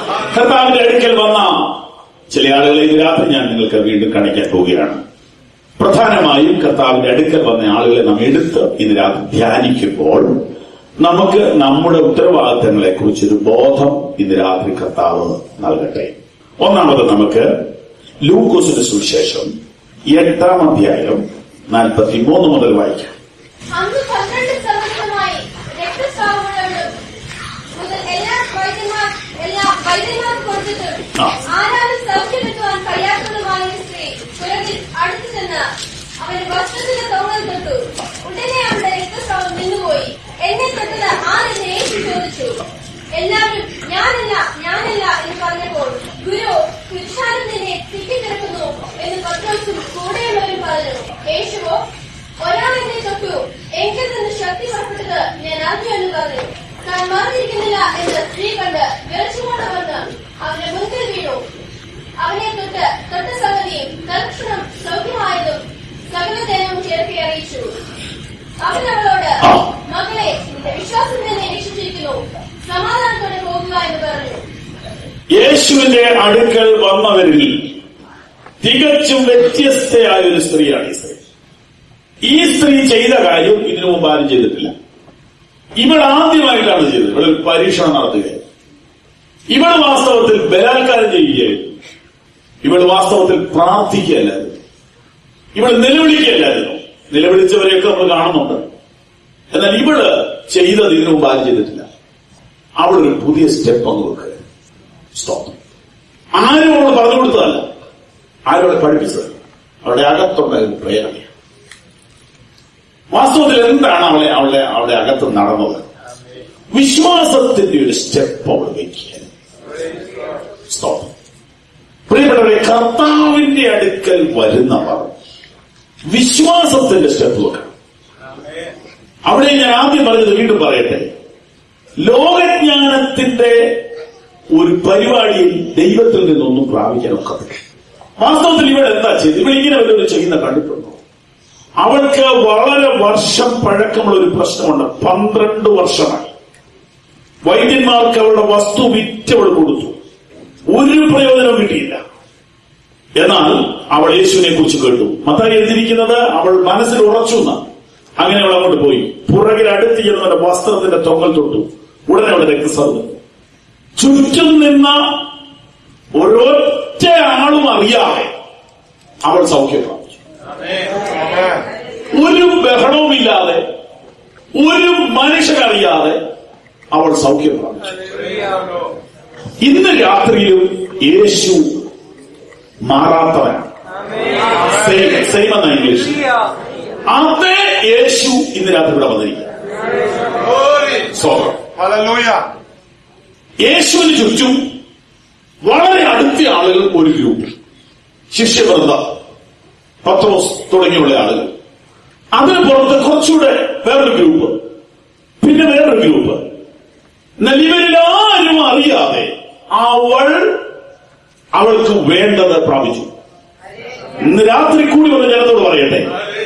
കർത്താവിന്റെ അടുക്കൽ വന്ന ചില ആളുകളെ ഇത് രാത്രി ഞാൻ നിങ്ങൾക്ക് വീണ്ടും കാണിക്കാൻ പോവുകയാണ് പ്രധാനമായും കർത്താവിന്റെ അടുക്കൽ വന്ന ആളുകളെ നാം എടുത്ത് ഇന്ന് രാത്രി ധ്യാനിക്കുമ്പോൾ നമുക്ക് നമ്മുടെ ഉത്തരവാദിത്തങ്ങളെ കുറിച്ചൊരു ബോധം ഇന്ന് രാത്രി കർത്താവ് നൽകട്ടെ ഒന്നാമത് നമുക്ക് ലൂക്കോസിന്റെ സുവിശേഷം എട്ടാം അധ്യായം നാൽപ്പത്തി മൂന്ന് മുതൽ വായിക്കാം അന്ന് പന്ത്രണ്ട് സംവത്സരമായി രക്തസ്രാവമുള്ളവരും മുതൽ എല്ലാ വൈദ്യന്മാർ എല്ലാ വൈദ്യന്മാർ കൊടുത്തിട്ടും ആ. ആരാലും സൗഖ്യമെത്തുവാൻ കഴിയാത്തതുമായ ഒരു സ്ത്രീ പുറകിൽ അടുത്തു ചെന്ന് അവന്റെ വസ്ത്രത്തിന്റെ തോന്നൽ തൊട്ടു ഉടനെ അവരുടെ രക്തസ്രാവം നിന്നുപോയി എന്നെ തൊട്ടത് ആരെന്ന് യേശു ചോദിച്ചു എല്ലാവരും ഞാനല്ല ഞാനല്ല എന്ന് പറഞ്ഞപ്പോൾ ഗുരു പുരുഷാരം നിന്നെ തിക്കിക്കിടക്കുന്നു എന്ന് പത്രോസും കൂടെയുള്ളവരും പറഞ്ഞു യേശുവോ ഒരാൾ എന്നെ തൊട്ടു എങ്കിൽ നിന്ന് ശക്തി പുറപ്പെട്ടത് ഞാൻ അറിഞ്ഞു എന്ന് പറഞ്ഞു താൻ മറിഞ്ഞിരിക്കുന്നില്ല എന്ന് സ്ത്രീ കണ്ട് വിറച്ചുകൊണ്ട് വന്ന് അവന്റെ മുൻപിൽ വീണു അവനെ തൊട്ട് തൊട്ട സംഗതിയും തൽക്ഷണം സൗഖ്യമായതും സകല ജനവും ചേർത്തി അറിയിച്ചു അവൻ അവളോട് ആ. മകളെ നിന്റെ വിശ്വാസം തന്നെ രക്ഷിച്ചിരിക്കുന്നു സമാധാനത്തോടെ പോകുക എന്ന് പറഞ്ഞു യേശുവിന്റെ അടുക്കൽ വന്നവരിൽ തികച്ചും വ്യത്യസ്തയായ ഒരു സ്ത്രീയാണ് ഈ സ്ത്രീ ഈ സ്ത്രീ ചെയ്ത കാര്യം ഇതിനു മുമ്പ് ആരും ചെയ്തിട്ടില്ല ഇവൾ ആദ്യമായിട്ടാണ് ചെയ്തത് ഇവൾ ഒരു പരീക്ഷണം നടത്തുകയായിരുന്നു ഇവൾ വാസ്തവത്തിൽ ബലാത്കാരം ചെയ്യുകയായിരുന്നു ഇവൾ വാസ്തവത്തിൽ പ്രാർത്ഥിക്കുകയല്ലായിരുന്നു ഇവൾ നിലവിളിക്കുകയല്ലായിരുന്നു നിലവിളിച്ചവരെയൊക്കെ നമ്മൾ കാണുന്നുണ്ട് എന്നാൽ ഇവള് ചെയ്തത് ഇതിനു മുമ്പ് ആരും ചെയ്തിട്ടില്ല അവളൊരു പുതിയ സ്റ്റെപ്പ് അങ്ങ് വെക്കുക സ്റ്റോപ്പ് ആരും അവൾ പറഞ്ഞു കൊടുത്തതല്ല ആരും അവളെ പഠിപ്പിച്ചത് അവളുടെ അകത്തുണ്ടായിരുന്ന പ്രേരണയാണ് വാസ്തവത്തിൽ എന്താണ് അവളെ അവളെ അവളുടെ അകത്ത് നടന്നത് വിശ്വാസത്തിന്റെ ഒരു സ്റ്റെപ്പ് അവൾ വെക്കുക സ്റ്റോപ്പ് പ്രിയപ്പെട്ടവരെ കർത്താവിന്റെ അടുക്കൽ വരുന്നവർ വിശ്വാസത്തിന്റെ സ്റ്റെപ്പ് വെക്കണം അവിടെ ഞാൻ ആദ്യം പറഞ്ഞത് വീണ്ടും പറയട്ടെ ലോകജ്ഞാനത്തിന്റെ ഒരു പരിപാടിയിൽ ദൈവത്തിൽ നിന്നൊന്നും പ്രാപിക്കാൻ ഒക്കത്തില്ല വാസ്തവത്തിൽ ഇവിടെ എന്താ ചെയ്ത് ഇവിടെ ഇങ്ങനെ വല്ലതും ചെയ്യുന്ന കണ്ടിട്ടുണ്ടോ അവൾക്ക് വളരെ വർഷം പഴക്കമുള്ള ഒരു പ്രശ്നമുണ്ട് പന്ത്രണ്ട് വർഷമായി വൈദ്യന്മാർക്ക് അവളുടെ വസ്തു വിറ്റവൾ കൊടുത്തു ഒരു പ്രയോജനവും കിട്ടിയില്ല എന്നാൽ അവൾ യേശുവിനെ കുറിച്ച് കേട്ടു മത്തായി എഴുതിയിരിക്കുന്നത് അവൾ മനസ്സിൽ ഉറച്ചു എന്നാണ് അങ്ങനെ അവൾ അങ്ങോട്ട് പോയി പുറകിൽ അടുത്ത് ചെന്നവരുടെ വസ്ത്രത്തിന്റെ തൊങ്ങൽ തൊട്ടു ഉടനെ അവളുടെ രക്തസ്രാവം ചുറ്റും നിന്ന ഒരൊറ്റ ആളും അറിയാതെ അവൾ സൗഖ്യം പ്രാപിച്ചു ഒരു ബഹളവുമില്ലാതെ ഒരു മനുഷ്യനറിയാതെ അവൾ സൗഖ്യം പ്രാപിച്ചു ഇന്ന് രാത്രിയിലും യേശു മാറാത്തവനാണ് സെയിം സെയിം എന്ന ഇംഗ്ലീഷ് അതേ യേശു ഇന്ന് രാത്രി ഇവിടെ വന്നിരിക്കുക സ്വന്തം ഹല്ലേലൂയ യേശുവിന് ചുറ്റും വളരെ അടുത്ത ആളുകൾ ഒരു ഗ്രൂപ്പ് ശിഷ്യവൃന്ദ പത്രോസ് തുടങ്ങിയുള്ള ആളുകൾ അതിന് പുറത്ത് കുറച്ചുകൂടെ വേറൊരു ഗ്രൂപ്പ് പിന്നെ വേറൊരു ഗ്രൂപ്പ് എന്നാൽ ഇവരിൽ ആരും അറിയാതെ അവൾ അവൾക്ക് വേണ്ടത് പ്രാപിച്ചു ഇന്ന് രാത്രി കൂടി വന്ന് ജനത്തോട് പറയട്ടെ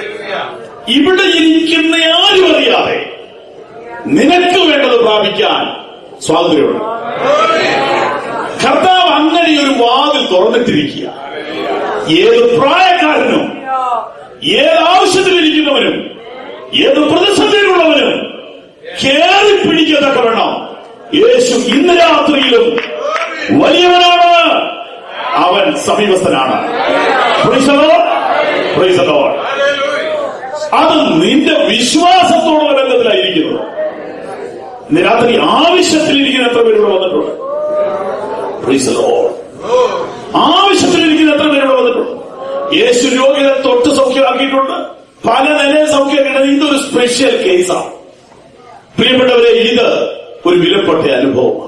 ഇവിടെ ഇരിക്കുന്ന ആരും അറിയാതെ നിനക്ക് വേണ്ടത് പ്രാപിക്കാൻ സ്വാതന്ത്ര്യമുണ്ട് കർത്താവ് അങ്ങനെ ഒരു വാതിൽ തുറന്നിട്ടിരിക്കുക ഏത് പ്രായക്കാരനും ഏത് ആവശ്യത്തിലിരിക്കുന്നവനും ഏത് പ്രതിസന്ധിയിലുള്ളവനും കേറി പിടിക്കത്തക്ക വേണം യേശു ഇന്ന് രാത്രിയിലും വലിയവനാണ് അവൻ സമീപസ്ഥനാണ് Praise the Lord. Praise the Lord. അത് നിന്റെ വിശ്വാസത്തോടുള്ള ബന്ധത്തിലായിരിക്കുന്നത് ഇന്ന് രാത്രി ആവശ്യത്തിലിരിക്കുന്ന എത്ര പേര് ഇവിടെ വന്നിട്ടുണ്ട് Praise the Lord. ആവശ്യത്തിലിരിക്കുന്ന എത്ര പേര് ഇവിടെ വന്നിട്ടുണ്ട് യേശു രോഗികളെ തൊട്ട് സൗഖ്യമാക്കിയിട്ടുണ്ട് പല നിലയിൽ സൗഖ്യമാക്കിയിട്ടുണ്ട് ഇതൊരു സ്പെഷ്യൽ കേസാണ് പ്രിയപ്പെട്ടവരെ ഇത് ഒരു വിലപ്പെട്ട അനുഭവമാണ്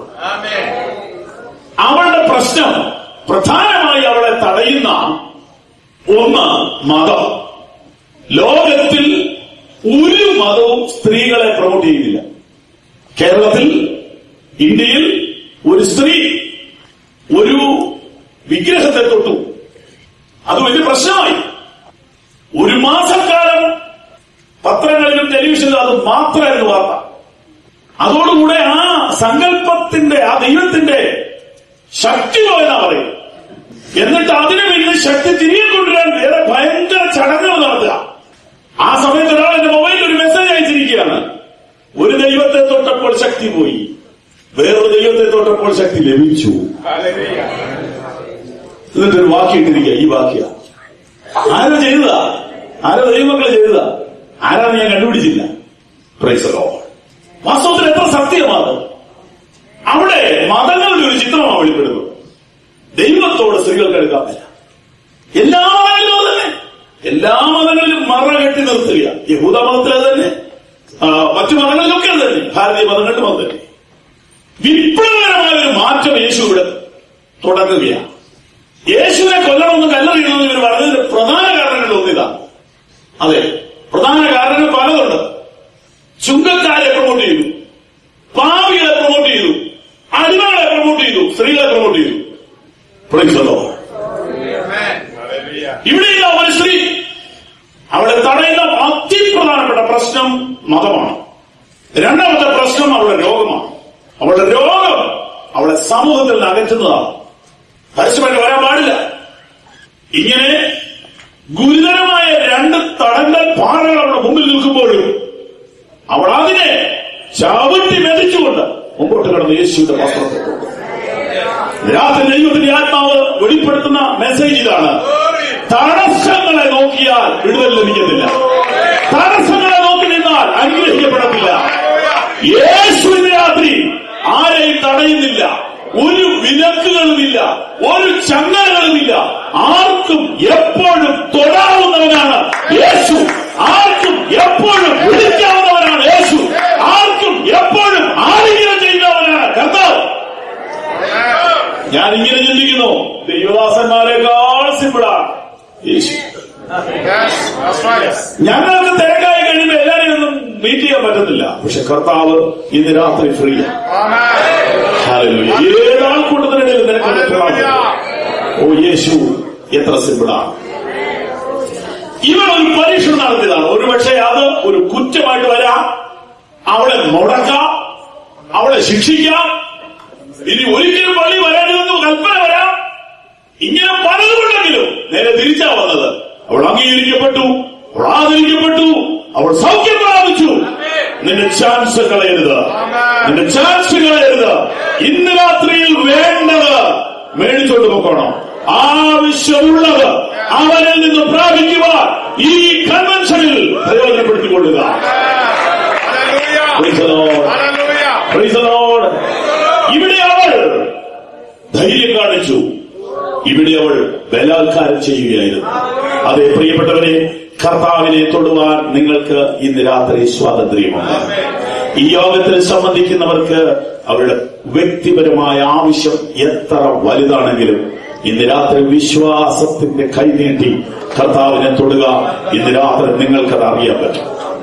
അവളുടെ പ്രശ്നം പ്രധാനമായി അവളെ തടയുന്ന ഒന്ന് മതം ലോകത്തിൽ ഒരു മതവും സ്ത്രീകളെ പ്രൊമോട്ട് ചെയ്യുന്നില്ല കേരളത്തിൽ ഇന്ത്യയിൽ ഒരു സ്ത്രീ ഒരു വിഗ്രഹത്തെ തൊട്ടു അത് വലിയ പ്രശ്നമായി ഒരു മാസക്കാലം പത്രങ്ങളിലും ടെലിവിഷനിലും അത് മാത്രമായിരുന്നു വാർത്ത അതോടുകൂടെ ആ സങ്കല്പത്തിന്റെ ആ ദൈവത്തിന്റെ ശക്തി പോയെന്നാ പറയും എന്നിട്ട് അതിനു പിന്നെ ശക്തി തിരികെ കൊണ്ടുവരാൻ വേറെ ഭയങ്കര ചടങ്ങുകൾ നടത്തുക ആ സമയത്ത് ഒരാൾ എന്റെ മൊബൈലിൽ ഒരു മെസ്സേജ് അയച്ചിരിക്കുകയാണ് ഒരു ദൈവത്തെ തൊട്ടപ്പോൾ ശക്തി പോയി വേറൊരു ദൈവത്തെ തൊട്ടപ്പോൾ ശക്തി ലഭിച്ചു എന്നിട്ടൊരു വാക്യം ഇട്ടിരിക്കുക ഈ വാക്യ ആരോ ചെയ്തതാ ആരോ ദൈവമക്കളെ ചെയ്തതാ ആരാന്ന് ഞാൻ കണ്ടുപിടിച്ചില്ല പ്രൈസലോ വാസ്തവത്തിൽ എത്ര സത്യമാണ് അവിടെ മതങ്ങളുടെ ഒരു ചിത്രമാണ് വെളിപ്പെടുന്നത് ദൈവത്തോട് സ്ത്രീകൾക്ക് എടുക്കാൻ പറ്റില്ല എല്ലാ മതങ്ങളിലും അത് തന്നെ എല്ലാ മതങ്ങളിലും മറ കെട്ടി നിർത്തുക യഹൂദ മതത്തിൽ അത് തന്നെ ആ, മറ്റു മതങ്ങളിലൊക്കെ അത് തന്നെ ഭാരതീയ മതങ്ങളിലും അത് തന്നെ വിപ്ലവകരമായ ഒരു മാറ്റം യേശു ഇവിടെ തുടങ്ങുകയാണ് യേശുവിനെ കൊല്ലണമെന്ന് കല്ലെറിയണമെന്ന് ഇവർ പറഞ്ഞതിന്റെ പ്രധാന കാരണങ്ങളിൽ ഒന്നിതാ അതെ പ്രധാന കാരണങ്ങൾ പലതുണ്ട് ചുങ്കക്കാരെ പ്രൊമോട്ട് ചെയ്തു പാവികളെ പ്രൊമോട്ട് ചെയ്തു അടിമകളെ പ്രൊമോട്ട് ചെയ്തു സ്ത്രീകളെ പ്രൊമോട്ട് ചെയ്തു Praise the Lord. ഇവിടെയില്ല ഒരു സ്ത്രീ അവളെ തടയുന്ന അതിപ്രധാനപ്പെട്ട പ്രശ്നം മതമാണ് രണ്ടാമത്തെ പ്രശ്നം അവളുടെ രോഗമാണ് അവളുടെ രോഗം അവളെ സമൂഹത്തിൽ നിന്ന് അകറ്റുന്നതാണ് പരസ്യമായിട്ട് വരാൻ പാടില്ല ഇങ്ങനെ ഗുരുതരമായ രണ്ട് തടങ്കൽ പാറകൾ അവളുടെ മുമ്പിൽ നിൽക്കുമ്പോഴും അവൾ അതിനെ ചവിട്ടി മെതിച്ചുകൊണ്ട് മുമ്പോട്ട് കടന്ന് യേശുവിന്റെ വസ്ത്രത്തെ തൊട്ടു. രാത്രി ദൈവത്തിന്റെ ആത്മാവ് വെളിപ്പെടുത്തുന്ന മെസ്സേജ് ഇതാണ് തടസ്സങ്ങളെ നോക്കിയാൽ വിടുതൽ ലഭിക്കത്തില്ല തടസ്സങ്ങളെ നോക്കി നിന്നാൽ അനുഗ്രഹിക്കപ്പെടത്തില്ല യേശുവിന്റെ രാത്രി ആരെയും തടയുന്നില്ല ഒരു വിലക്കുകളുമില്ല ഒരു ചങ്ങലകളുമില്ല ആർക്കും എപ്പോഴും തൊടാവുന്നവനാണ് യേശു ആർക്കും എപ്പോഴും വിളിക്കാവുന്നവനാണ് യേശു ആർക്കും എപ്പോഴും ആലിംഗനം ചെയ്യുന്നവനാണ് കർത്താവ് ഞാൻ ഇങ്ങനെ ചിന്തിക്കുന്നു ദൈവദാസന്മാരെക്കാൾ സിമ്പിളാണ് യേശു Yes, that's right. ഞങ്ങൾക്ക് തിരക്കായി കഴിയുമ്പോൾ എല്ലാവരെയും ഒന്നും മീറ്റ് ചെയ്യാൻ പറ്റുന്നില്ല പക്ഷെ കർത്താവ് ഇന്ന് രാത്രി ഫ്രീ Amen. ഏതാൾക്കൂട്ടത്തിനിടയിൽ നിനക്ക് Hallelujah. ഓ യേശു എത്ര സിമ്പിളാണ് ഇവർ ഒരു പരീക്ഷണം നടത്തിയതാണ് ഒരുപക്ഷെ അത് ഒരു കുറ്റമായിട്ട് വരാം അവളെ മുടക്കാം അവളെ ശിക്ഷിക്കാം ഇനി ഒരിക്കലും പള്ളി വരാനില്ലെന്ന് കൽപ്പന വരാം ഇങ്ങനെ പലതുമുണ്ടെങ്കിലും നേരെ തിരിച്ചാ വന്നത് അവൾ അംഗീകരിക്കപ്പെട്ടു അവൾ ആദരിക്കപ്പെട്ടു അവൾ സൗഖ്യം പ്രാപിച്ചു നിന്റെ ചാൻസ് കളയരുത് നിന്റെ ചാൻസ് കളയരുത് ഇന്ന് രാത്രിയിൽ വേണ്ടത് മേടിച്ചോണ്ട് പോക്കണം ആവശ്യമുള്ളത് അവനിൽ നിന്ന് പ്രാപിക്കുവാൻ ഈ കൺവെൻഷനിൽ പ്രയോജനപ്പെടുത്തിക്കൊള്ളുക Hallelujah. Praise the Lord. Hallelujah. Praise the Lord. ഇവിടെ അവൾ ധൈര്യം കാണിച്ചു ഇവിടെ അവൾ ബലാത്കാരം ചെയ്യുകയായിരുന്നു അതെ പ്രിയപ്പെട്ടവരെ കർത്താവിനെ തൊടുവാൻ നിങ്ങൾക്ക് ഇന്ന് രാത്രി സ്വാതന്ത്ര്യമുണ്ട് ഈ യോഗത്തിൽ സംബന്ധിക്കുന്നവർക്ക് അവരുടെ വ്യക്തിപരമായ ആവശ്യം എത്ര വലുതാണെങ്കിലും ഇന്ന് രാത്രി വിശ്വാസത്തിന്റെ കൈനീട്ടി കർത്താവിനെ തൊടുക ഇന്ന് രാത്രി നിങ്ങൾക്കത് അറിയാൻ പറ്റും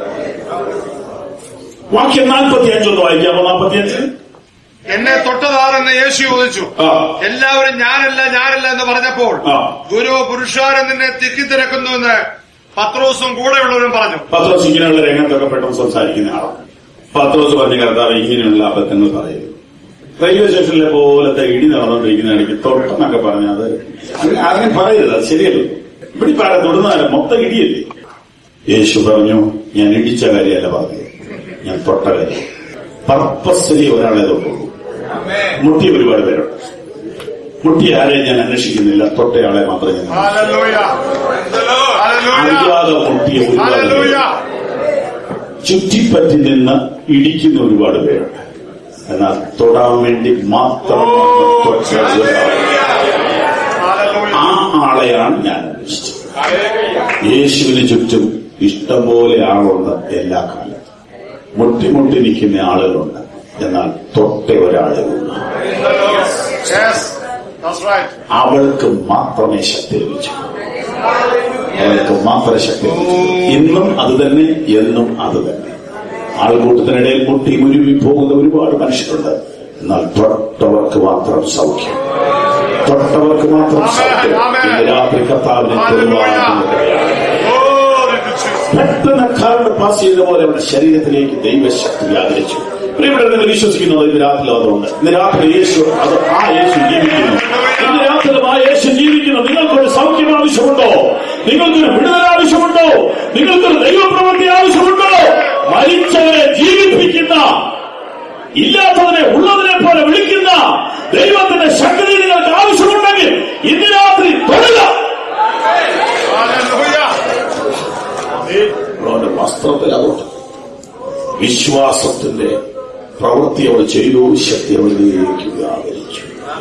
വാക്യം നാൽപ്പത്തി അഞ്ചൊന്ന് വായിക്കാമോ നാൽപ്പത്തി അഞ്ച് എന്നെ തൊട്ടതാരെന്ന് യേശു ചോദിച്ചു ആ എല്ലാവരും ഞാനല്ല ഞാനല്ല എന്ന് പറഞ്ഞപ്പോൾ ആ. ഗുരു പുരുഷാരൻ നിന്നെ തിക്കിത്തിരക്കുന്നുവെന്ന് പത്രോസും കൂടെയുള്ളവരും പറഞ്ഞു പത്രോസ് ഇങ്ങനെയുള്ള രംഗത്തൊക്കെ പെട്ടെന്ന് സംസാരിക്കുന്ന ആളാണ് പത്രോസ് പറഞ്ഞ കർത്താവ് ഇങ്ങനെയുള്ള അബദ്ധങ്ങൾ പറയുന്നു റെയിൽവേ സ്റ്റേഷനിലെ പോലത്തെ ഇടി നടന്നുകൊണ്ടിരിക്കുന്ന ഇടയ്ക്ക് തൊട്ടെന്നൊക്കെ പറഞ്ഞ അത് അങ്ങനെ അങ്ങനെ പറയരുത് അത് ശരിയല്ലോ ഇവിടെ പാടെ തൊടുന്നാലും മൊത്തം ഇടിയല്ലേ യേശു പറഞ്ഞു ഞാൻ ഇടിച്ച കാര്യമല്ല പറഞ്ഞത് ഞാൻ തൊട്ട കാര്യം പർപ്പസ്ലി ഒരാളെ തൊട്ടുള്ളൂ മുട്ടിയ ഒരുപാട് പേരുണ്ട് മുട്ടിയ ആരെയും ഞാൻ അന്വേഷിക്കുന്നില്ല തൊട്ടയാളെ മാത്രമേ ഞാൻ Hallelujah. Hallelujah. അറിയാതെ മുട്ടിയ ഒരുപാട് പേരുണ്ട് Hallelujah. ചുറ്റിപ്പറ്റി നിന്ന് ഇടിക്കുന്ന ഒരുപാട് പേരുണ്ട് എന്നാൽ തൊടാൻ വേണ്ടി മാത്രം തൊട്ട ഒരാൾ. Hallelujah. ആ ആളെയാണ് ഞാൻ അന്വേഷിച്ചത് യേശുവിന് ചുറ്റും ഇഷ്ടംപോലെ ആളുണ്ട് എല്ലാ കാലത്തും മുട്ടി മുട്ടി നിൽക്കുന്ന ആളുകളുണ്ട് എന്നാൽ തൊട്ട ഒരാളേ ഉള്ളൂ Yes. That's right. അവൾക്ക് മാത്രമേ ശക്തി ലഭിച്ചു അവൾക്ക് മാത്രമേ ശക്തി ലഭിച്ചു ഇന്നും അത് തന്നെ എന്നും അത് തന്നെ ആൾക്കൂട്ടത്തിനിടയിൽ മുട്ടി മുരുവി പോകുന്ന ഒരുപാട് മനുഷ്യരുണ്ട് എന്നാൽ തൊട്ടവർക്ക് മാത്രം സൗഖ്യം തൊട്ടവർക്ക് മാത്രം സൗഖ്യം ഇന്ന് രാത്രി കർത്താവിനെ തൊടുവാൻ നിങ്ങൾക്കിടയാകട്ടെ. Glory to Jesus. പെട്ടെന്ന് കറണ്ട് പാസ് ചെയ്ത പോലെ അവരുടെ ശരീരത്തിലേക്ക് ദൈവശക്തി വ്യാപരിച്ചു പ്രിയപ്പെട്ടവർ നിങ്ങൾ വിശ്വസിക്കുന്നത് ഇന്ന് രാത്രി അതുകൊണ്ട് ഇന്ന് രാത്രി യേശു അത് ആ യേശു ജീവിക്കുന്നു ഇന്ന് രാത്രി ആ യേശു യേശു ജീവിക്കുന്നു നിങ്ങൾക്കൊരു സൗഖ്യം ആവശ്യമുണ്ടോ നിങ്ങൾക്കൊരു വിടുതൽ ആവശ്യമുണ്ടോ നിങ്ങൾക്കൊരു ദൈവപ്രവൃത്തി ആവശ്യമുണ്ടോ മരിച്ചവരെ ജീവിപ്പിക്കുന്ന ഇല്ലാത്തതിനെ ഉള്ളതിനെ പോലെ വിളിക്കുന്ന ദൈവത്തിന്റെ ശക്തി നിങ്ങൾക്ക് ആവശ്യമുണ്ടെങ്കിൽ ഇന്ന് രാത്രി തൊഴുക Hallelujah. അവന്റെ വസ്ത്രത്തിൽ അതുകൊണ്ട് വിശ്വാസത്തിന്റെ പ്രവൃത്തി അവൾ ചെയ്തു ശക്തി അവളിലേക്ക് വ്യാപരിച്ചു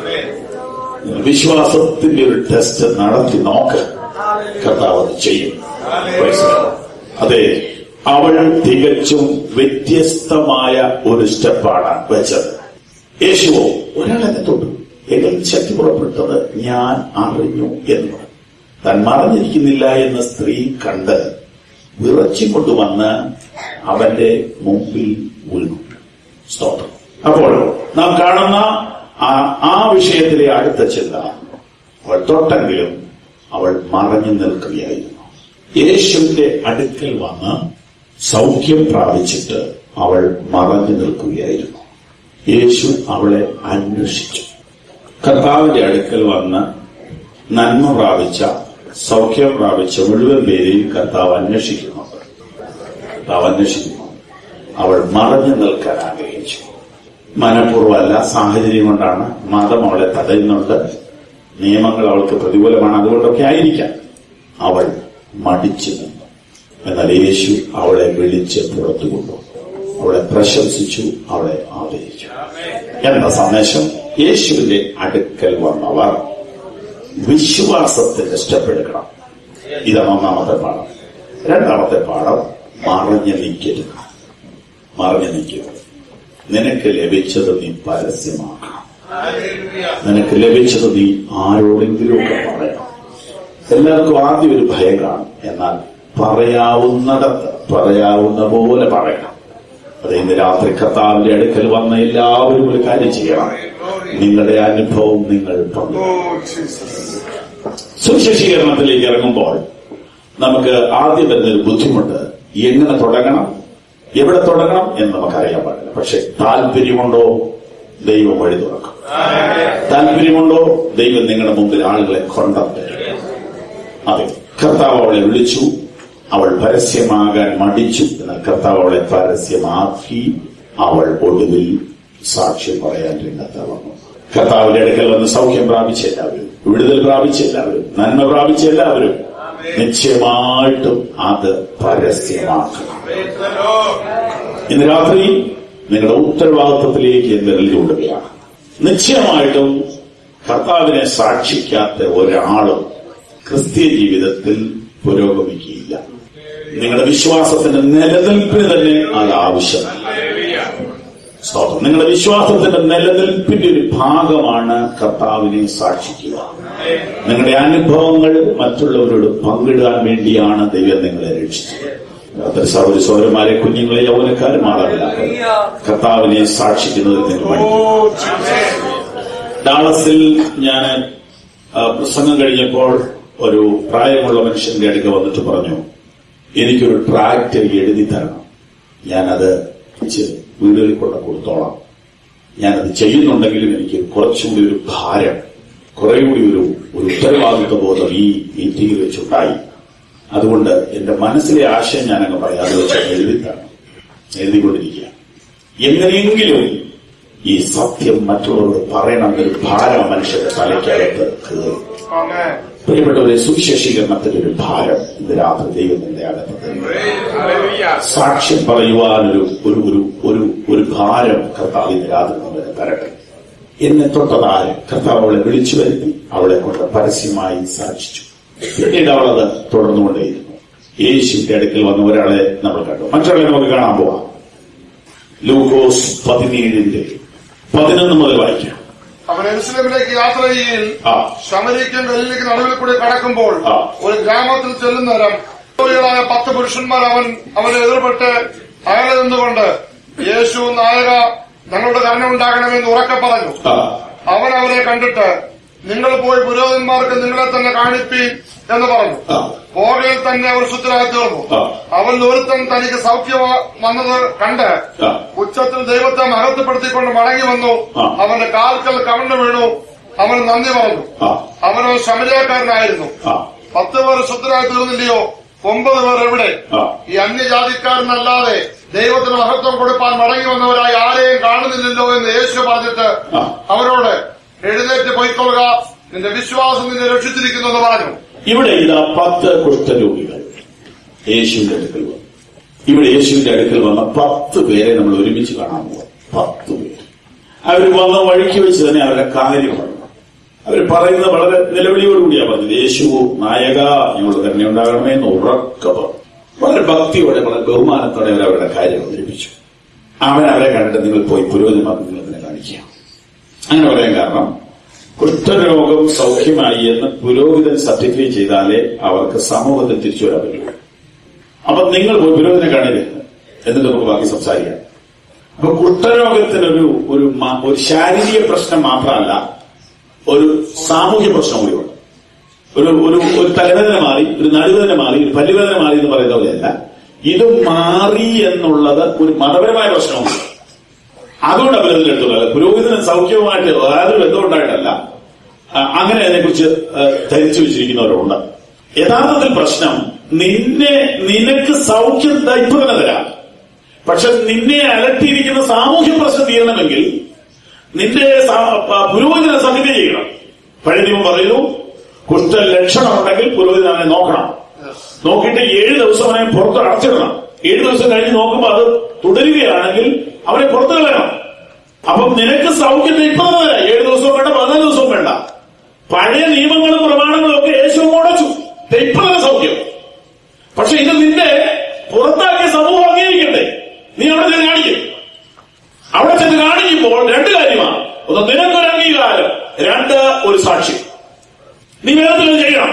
വിശ്വാസത്തിന്റെ ഒരു ടെസ്റ്റ് നടത്തി നോക്ക് കർത്താവ് അത് ചെയ്യും Praise the Lord. അതെ അവൾ തികച്ചും വ്യത്യസ്തമായ ഒരു സ്റ്റെപ്പാണ് വെച്ചത് യേശുവോ ഒരാളെന്നെ തൊട്ടു എങ്കിൽ ശക്തി പുറപ്പെട്ടത് ഞാൻ അറിഞ്ഞു എന്ന് താൻ മറഞ്ഞിരിക്കുന്നില്ല എന്ന സ്ത്രീ കണ്ട് വിറച്ചുകൊണ്ടുവന്ന് അവന്റെ മുമ്പിൽ വീണു സ്തോത്രം അപ്പോൾ നാം കാണുന്ന ആ- ആ വിഷയത്തിലെ അടുത്ത ചിന്ത അവൾ തൊട്ടെങ്കിലും അവൾ മറഞ്ഞു നിൽക്കുകയായിരുന്നു യേശുവിന്റെ അടുക്കൽ വന്ന് സൗഖ്യം പ്രാപിച്ചിട്ട് അവൾ മറഞ്ഞു നിൽക്കുകയായിരുന്നു യേശു അവളെ അന്വേഷിച്ചു കർത്താവിന്റെ അടുക്കൽ വന്ന് നന്മ പ്രാപിച്ച സൗഖ്യം പ്രാപിച്ച മുഴുവൻ പേരെയും കർത്താവ് അന്വേഷിക്കുന്നുണ്ട് കർത്താവ് അന്വേഷിക്കുന്നു അവൾ മറഞ്ഞു നിൽക്കാൻ ആഗ്രഹിച്ചു മനഃപൂർവ്വമല്ല സാഹചര്യം കൊണ്ടാണ് മതം അവളെ തടയുന്നുണ്ട് നിയമങ്ങൾ അവൾക്ക് പ്രതികൂലമാണ് അതുകൊണ്ടൊക്കെ ആയിരിക്കാം അവൾ മടിച്ചു നിന്നു എന്നാൽ യേശു അവളെ വിളിച്ച് പുറത്തു കൊണ്ടുവന്നു അവളെ പ്രശംസിച്ചു അവളെ ആദരിച്ചു എന്ന സന്ദേശം യേശുവിന്റെ അടുക്കൽ വന്നവർ വിശ്വാസത്തിന്റെ സ്റ്റെപ്പ് എടുക്കണം ഇതാണ് ഒന്നാമത്തെ പാഠം രണ്ടാമത്തെ പാഠം മറഞ്ഞു നിൽക്കരുത് മറഞ്ഞു നിൽക്കുക നിനക്ക് ലഭിച്ചത് നീ പരസ്യമാക്കണം നിനക്ക് ലഭിച്ചത് നീ ആരോടെങ്കിലുമൊക്കെ പറയണം എല്ലാവർക്കും ആദ്യം ഒരു ഭയം കാണും എന്നാൽ പറയാവുന്നിടത്ത് പറയാവുന്ന പോലെ പറയണം അത് ഇന്ന് രാത്രി കർത്താവിന്റെ അടുക്കൽ വന്ന എല്ലാവരും ഒരു കാര്യം ചെയ്യണം നിങ്ങളുടെ അനുഭവം നിങ്ങൾ പങ്കു Oh, Jesus. സുശേഷീകരണത്തിലേക്ക് ഇറങ്ങുമ്പോൾ നമുക്ക് ആദ്യം വരുന്നൊരു ബുദ്ധിമുട്ട് എങ്ങനെ തുടങ്ങണം എവിടെ തുടങ്ങണം എന്ന് നമുക്കറിയാൻ പാടില്ല പക്ഷെ താല്പര്യമുണ്ടോ ദൈവം വഴി തുറക്കും താല്പര്യമുണ്ടോ ദൈവം നിങ്ങളുടെ മുമ്പിൽ ആളുകളെ കൊണ്ടുവരും അതെ കർത്താവ് അവളെ വിളിച്ചു അവൾ പരസ്യമാകാൻ മടിച്ചു എന്നാൽ കർത്താവ് അവളെ പരസ്യമാക്കി അവൾ ഒടുവിൽ സാക്ഷ്യം പറയാൻ രംഗത്ത് വന്നു കർത്താവിന്റെ അടുക്കൽ വന്ന് സൗഖ്യം പ്രാപിച്ച എല്ലാവരും വിടുതൽ പ്രാപിച്ച എല്ലാവരും നന്മ പ്രാപിച്ച എല്ലാവരും നിശ്ചയമായിട്ടും അത് പരസ്യമാക്കണം ഇന്ന് രാത്രി നിങ്ങളുടെ ഉത്തരവാദിത്വത്തിലേക്ക് ഞാൻ വിരലിലൂടുകയാണ് നിശ്ചയമായിട്ടും കർത്താവിനെ സാക്ഷിക്കാത്ത ഒരാളും ക്രിസ്തീയ ജീവിതത്തിൽ പുരോഗമിക്കുകയില്ല നിങ്ങളുടെ വിശ്വാസത്തിന്റെ നിലനിൽപ്പിന് തന്നെ അത് ആവശ്യമാണ് സ്തോത്രം നിങ്ങളുടെ വിശ്വാസത്തിന്റെ നിലനിൽപ്പിന്റെ ഒരു ഭാഗമാണ് കർത്താവിനെ സാക്ഷിക്കുക നിങ്ങളുടെ അനുഭവങ്ങൾ മറ്റുള്ളവരോട് പങ്കിടാൻ വേണ്ടിയാണ് ദൈവം നിങ്ങളെ രക്ഷിച്ചത് രാത്രി സൗര സൗരന്മാരെ കുഞ്ഞുങ്ങളെ യൗവനക്കാരും മാതാപിതാക്കൾ കർത്താവിനെ സാക്ഷിക്കുന്നതിൽ നിങ്ങൾ പഠിക്കും Oh, Jesus. ഡാളസിൽ ഞാൻ ആ, പ്രസംഗം കഴിഞ്ഞപ്പോൾ ഒരു പ്രായമുള്ള മനുഷ്യന്റെ അടുക്ക വന്നിട്ട് പറഞ്ഞു എനിക്കൊരു ട്രാക്ട് എഴുതി തരണം ഞാനത് വെച്ച് വീടുകളിൽ കൊണ്ട് കൊടുത്തോളാം ഞാനത് ചെയ്യുന്നുണ്ടെങ്കിലും എനിക്ക് കുറച്ചുകൂടി ഒരു ഭാരം കുറെ കൂടി ഒരു ഒരു ഉത്തരവാദിത്വ ബോധം ഈ മീറ്റിംഗിൽ വെച്ചുണ്ടായി അതുകൊണ്ട് എന്റെ മനസ്സിലെ ആശയം ഞാൻ അങ്ങ് പറയാം അത് വെച്ച് എഴുതി തരണം എഴുതിക്കൊണ്ടിരിക്കുക എങ്ങനെയെങ്കിലും ഈ സത്യം മറ്റുള്ളവരോട് പറയണം എന്നൊരു ഭാരം മനുഷ്യന്റെ തലയ്ക്കകത്ത് കയറി Amen. പ്രിയപ്പെട്ടവരെ സുവിശേഷീകരണത്തിന്റെ ഒരു ഭാരം ഇന്ന് രാത്രി ദൈവം നിന്റെ അകത്ത് തരുന്നു സാക്ഷ്യം പറയുവാനൊരു ഒരു ഒരു ഒരു ഒരു ഭാരം കർത്താവിന്റെ രാത്രി നമുക്ക് തരട്ടെ എന്നെ തൊട്ടതാര് കർത്താവ് അവളെ വിളിച്ചു വരുത്തി അവളെ കൊണ്ട് പരസ്യമായി സാക്ഷിച്ചു പിന്നീട് അവളത് തുടർന്നുകൊണ്ടേയിരുന്നു യേശുവിന്റെ അടുക്കൽ വന്ന ഒരാളെ നമ്മൾ കണ്ടു മറ്റൊരാളെ നമുക്ക് കാണാൻ പോവാം ലൂക്കോസ് പതിനേഴിന്റെ പതിനൊന്ന് മുതൽ വായിക്കാം അവൻ എരുസലേമിലേക്ക് യാത്ര ചെയ്യൽ ആ ശമരിക്കും ഗലിലേക്ക് നടുവിൽ കൂടി കടക്കുമ്പോൾ ആ. ഒരു ഗ്രാമത്തിൽ ചെല്ലുന്നേരം ായ പത്ത് പുരുഷന്മാർ അവൻ അവനെ എതിർപ്പെട്ട് അകലെ നിന്നുകൊണ്ട് യേശു നായക ഞങ്ങളുടെ കരുണ ഉണ്ടാകണമെന്ന് ഉറക്കെ പറഞ്ഞു ആ അവൻ അവരെ കണ്ടിട്ട് നിങ്ങൾ പോയി പുരോഹിതന്മാർക്ക് നിങ്ങളെ തന്നെ കാണിപ്പീൻ എന്ന് പറഞ്ഞു ആ പോകയിൽ തന്നെ അവർ ശുദ്ധരായി തീർന്നു ആ. അവൻ ഒരുത്തൻ തനിക്ക് സൗഖ്യം വന്നത് കണ്ട് ആ. ഉച്ചത്തിൽ ദൈവത്തെ മഹത്വപ്പെടുത്തിക്കൊണ്ട് മടങ്ങി വന്നു ആ. അവന്റെ കാൽക്കൽ കവണ്ടു വീണു അവൻ നന്ദി പറഞ്ഞു ആ അവനോ ശമരിയാക്കാരനായിരുന്നു ആ പത്ത് പേർ ശുദ്ധരായി തീർന്നില്ലയോ ഒമ്പത് പേർ എവിടെ ആ ഈ അന്യജാതിക്കാരനല്ലാതെ ദൈവത്തിന് മഹത്വം കൊടുപ്പാൻ മടങ്ങി വന്നവരായി ആരെയും കാണുന്നില്ലല്ലോ എന്ന് യേശു പറഞ്ഞിട്ട് ആ. അവരോട് എഴുന്നേറ്റ് പോയിക്കൊള്ളുക നിന്റെ വിശ്വാസം നിന്നെ രക്ഷിച്ചിരിക്കുന്നു എന്ന് പറഞ്ഞു ഇവിടെ ഇതാ പത്ത് കുഷ്ഠരോഗികൾ യേശുവിന്റെ അടുക്കൽ വന്നു ഇവിടെ യേശുവിന്റെ അടുക്കൽ വന്ന പത്ത് പേരെ നമ്മൾ ഒരുമിച്ച് കാണാൻ പോകും പത്ത് പേര് അവർ വന്ന വഴിക്ക് വെച്ച് തന്നെ അവരുടെ കാര്യം പറഞ്ഞു അവർ പറയുന്നത് വളരെ നിലവിളിയോടുകൂടിയാ പറഞ്ഞത് യേശു നായക ഞങ്ങളുടെ തന്നെ ഉണ്ടാകണമേ എന്ന് ഉറക്കെ പറഞ്ഞു വളരെ ഭക്തിയോടെ വളരെ ബഹുമാനത്തോടെ അവർ അവരുടെ കാര്യം അവതരിപ്പിച്ചു അവൻ അവരെ കണ്ടിട്ട് നിങ്ങൾ പോയി പുരോഗതി നിങ്ങളതിനെ കാണിക്കുക അങ്ങനെ പറയാൻ കാരണം കുഷ്ഠരോഗം സൗഖ്യമായി എന്ന് പുരോഹിതൻ സർട്ടിഫൈ ചെയ്താലേ അവർക്ക് സമൂഹത്തിൽ തിരിച്ചു വരാൻ പറ്റുള്ളൂ അപ്പൊ നിങ്ങൾ പോയി പുരോഹിതനെ കാണില്ല എന്നിട്ട് നമുക്ക് ബാക്കി സംസാരിക്കാം അപ്പൊ കുഷ്ഠരോഗത്തിനൊരു ഒരു മ- ഒരു ശാരീരിക പ്രശ്നം മാത്രമല്ല ഒരു സാമൂഹ്യ പ്രശ്നം കൂടിയുണ്ട് ഒരു ഒരു ഒരു തലവേദന മാറി ഒരു നടുവേദന മാറി ഒരു പല്ലുവേദന മാറി എന്ന് പറയുന്ന പോലെയല്ല ഇത് മാറി എന്നുള്ളത് ഒരു മതപരമായ പ്രശ്നമാണ് അതുകൊണ്ട് അഭിനന്ദനെടുത്തുള്ളത് പുരോഹിതന് സൗഖ്യവുമായിട്ട് യാതൊരു ബന്ധമുണ്ടായിട്ടല്ല ആ, അങ്ങനെ അതിനെക്കുറിച്ച് ആ, ധരിച്ചു വെച്ചിരിക്കുന്നവരുണ്ട് യഥാർത്ഥത്തിൽ പ്രശ്നം നിന്നെ നിനക്ക് സൗഖ്യം ദാ ഇപ്പൊ തന്നെ തരാം പക്ഷെ നിന്നെ അലട്ടിയിരിക്കുന്ന സാമൂഹ്യ പ്രശ്നം തീരണമെങ്കിൽ നിന്റെ സാ- പ- പുരോഹിതനെ സമിതി ചെയ്യണം പഴയ നിയമം പറയുന്നു കുഷ്ഠ ലക്ഷണമുണ്ടെങ്കിൽ പുരോഹിതൻ അവനെ നോക്കണം നോക്കിയിട്ട് ഏഴ് ദിവസം അവനെ പുറത്ത് അടച്ചിടണം ഏഴ് ദിവസം കഴിഞ്ഞ് നോക്കുമ്പോൾ അത് തുടരുകയാണെങ്കിൽ അവനെ പുറത്തു കളയണം അപ്പം നിനക്ക് സൗഖ്യം ഇപ്പൊ തന്നെ തരാം ഏഴ് ദിവസവും വേണ്ട പതിനാല് ദിവസവും വേണ്ട പഴയ നിയമങ്ങളും പ്രമാണങ്ങളും ഒക്കെ യേശു മുടച്ചു ഇപ്പൊ തന്നെ സൗഖ്യം പക്ഷെ ഇത് നിന്റെ പുറത്താക്കിയ സമൂഹം അംഗീകരിക്കണ്ടേ നീ അവിടെ ചെന്ന് കാണിക്കും അവിടെ ചെന്ന് കാണിക്കുമ്പോൾ രണ്ട് കാര്യമാണ് ഒന്ന് നിനക്കൊരു അംഗീകാരം രണ്ട് ഒരു സാക്ഷ്യം നീ വേഗത്തിൽ ചെയ്യണം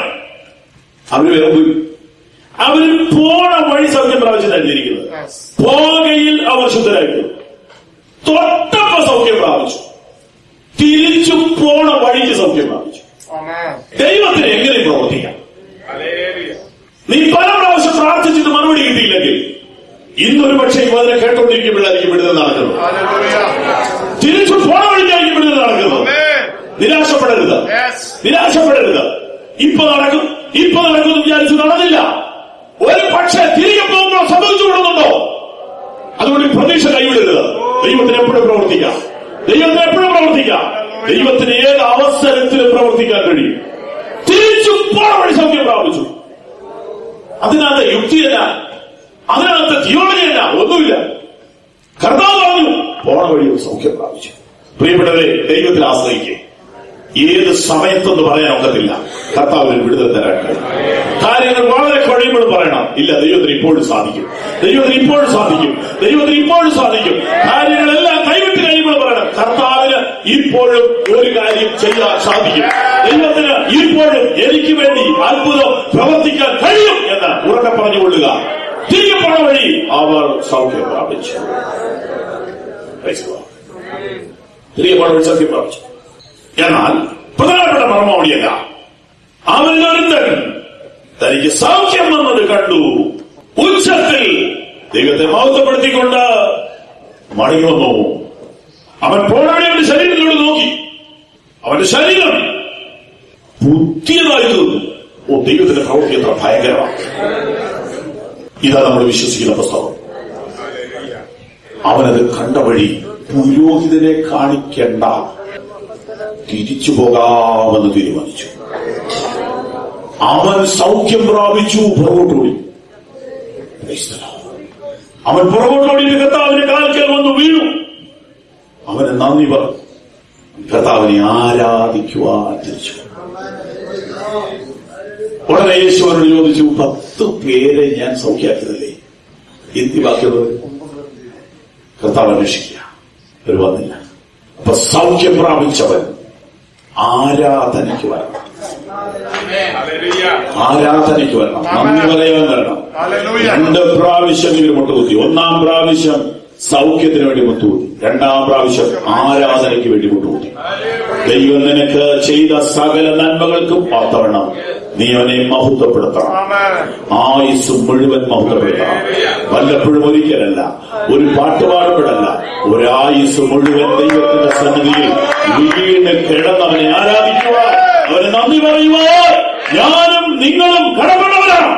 അവര് വേഗം പോയി അവര് പോണ വഴി സൗഖ്യം പ്രാപിച്ചതായിരിക്കുന്നത് പോകയിൽ അവർ ശുദ്ധരായിട്ടു തൊട്ടപ്പ സൗഖ്യം പ്രാപിച്ചു തിരിച്ചു പോണ വഴിക്ക് സൗഖ്യം പ്രാപിച്ചു ആമേൻ. ദൈവത്തിന് എങ്ങനെ പ്രവർത്തിക്കാം ഹല്ലേലൂയ. നീ പല പ്രാവശ്യം പ്രാർത്ഥിച്ചിട്ട് മറുപടി കിട്ടിയില്ലെങ്കിൽ ഇന്നൊരു പക്ഷേ ഇവ അതിനെ കേട്ടോണ്ടിരിക്കുമ്പോഴായിരിക്കും വിടുതൽ നടക്കുന്നത് ഹല്ലേലൂയ. തിരിച്ചു പോണ വഴിക്കായിരിക്കും വിടുതൽ നടക്കുന്നത് ആമേൻ. നിരാശപ്പെടരുത് Yes. നിരാശപ്പെടരുത് ഇപ്പൊ നടക്കും ഇപ്പൊ നടക്കും എന്ന് വിചാരിച്ചു നടന്നില്ല ഒരു പക്ഷേ തിരികെ പോകുമ്പോൾ സംഭവിച്ചു വിടുന്നുണ്ടോ അതുകൊണ്ട് ഈ പ്രതീക്ഷ കൈവിടരുത് ദൈവത്തിന് എപ്പോഴും പ്രവർത്തിക്കാം ദൈവത്തിന് എപ്പോഴും പ്രവർത്തിക്കാം ദൈവത്തിന് ഏത് അവസരത്തിലും പ്രവർത്തിക്കാൻ കഴിയും തിരിച്ചു പോണ വഴി സൗഖ്യം പ്രാപിച്ചു അതിനകത്ത് യുക്തിയല്ല അതിനകത്ത് തിയോളജിയല്ല ഒന്നുമില്ല കർത്താവ് പറഞ്ഞു പോണ വഴി സൗഖ്യം പ്രാപിച്ചു പ്രിയപ്പെട്ടവരെ ദൈവത്തിൽ ആശ്രയിക്കുക ഏത് സമയത്തെന്ന് പറയാൻ ഒക്കത്തില്ല കർത്താവിന് വിടുതൽ തരാൻ കഴിയും കാര്യങ്ങൾ വളരെ കഴിയുമ്പോഴും പറയണം ഇല്ല ദൈവത്തിന് ഇപ്പോഴും സാധിക്കും ദൈവത്തിന് ഇപ്പോഴും സാധിക്കും ദൈവത്തിന് ഇപ്പോഴും സാധിക്കും കാര്യങ്ങളെല്ലാം കൈവിട്ട് കഴിയുമ്പോൾ പറയണം കർത്താവിന് ഇപ്പോഴും ഒരു കാര്യം ചെയ്യാൻ സാധിക്കും ദൈവത്തിന് ഇപ്പോഴും എനിക്ക് വേണ്ടി അത്ഭുതം പ്രവർത്തിക്കാൻ കഴിയും എന്ന് ഉറക്കെ പറഞ്ഞുകൊള്ളുക തിരികെ പോണ വഴി അവർ സൗഖ്യം പ്രാപിച്ചു Praise God. തിരികെ പോണ വഴി സൗഖ്യം പ്രാപിച്ചു എന്നാൽ പ്രധാനപ്പെട്ട മർമ്മം അവിടെയല്ല അവൻ ഒരുത്തൻ തനിക്ക് സൗഖ്യം വന്നത് കണ്ടു ഉച്ചത്തിൽ ദൈവത്തെ മഹത്വപ്പെടുത്തിക്കൊണ്ട് മടങ്ങി വന്നു അവൻ പോരാടി അവന്റെ ശരീരത്തിലൂടെ നോക്കി അവന്റെ ശരീരം പുതിയതായി തീർന്നു ഓ ദൈവത്തിന്റെ പ്രവൃത്തി എത്ര ഭയങ്കരമാണ് ഇതാ നമ്മൾ വിശ്വസിക്കുന്ന പുസ്തകം അവനത് കണ്ട വഴി പുരോഹിതനെ കാണിക്കേണ്ട തിരിച്ചു പോകാമെന്ന് തീരുമാനിച്ചു അവൻ സൗഖ്യം പ്രാപിച്ചു പുറകോട്ടോടി Praise the Lord. അവൻ പുറകോട്ടോടിയിട്ട് കർത്താവിന്റെ കാൽക്കൽ വന്നു വീണു അവന് നന്ദി പറഞ്ഞു കർത്താവിനെ ആരാധിക്കുവാൻ തിരിച്ചു ഉടനെ യേശു അവരോട് ചോദിച്ചു പത്ത് പേരെ ഞാൻ സൗഖ്യാക്കിയതല്ലേ എന്തി ബാക്കിയുള്ളത് കർത്താവ് അന്വേഷിക്കുക അവർ വന്നില്ല അപ്പൊ സൗഖ്യം പ്രാപിച്ചവൻ ആരാധനയ്ക്ക് വരണം ഹല്ലേലൂയ. ആരാധനയ്ക്ക് വരണം നന്ദി പറയാൻ വരണം ഹല്ലേലൂയ. രണ്ട് പ്രാവശ്യം ഇവർ മുട്ടുകുത്തി ഒന്നാം പ്രാവശ്യം സൗഖ്യത്തിന് വേണ്ടി മുട്ടുകൂട്ടി രണ്ടാം പ്രാവശ്യം ആരാധനയ്ക്ക് വേണ്ടി മുട്ടുകൂട്ടി ദൈവം നിനക്ക് ചെയ്ത സകല നന്മകൾക്കും ഒത്തവണ്ണം നീ അവനെ മഹത്വപ്പെടുത്തണം ആമേൻ ആയുസ് മുഴുവൻ മഹത്വപ്പെടുത്തണം വല്ലപ്പോഴും ഒരിക്കലല്ല ഒരു പാട്ട് പാടുമ്പോഴല്ല ഒരായുസ് മുഴുവൻ ദൈവത്തിന്റെ സന്നിധിയിൽ വീണ് കിടന്നവനെ ആരാധിക്കുക അവന് നന്ദി പറയുക ഞാനും നിങ്ങളും കടപ്പെട്ടവരാണ്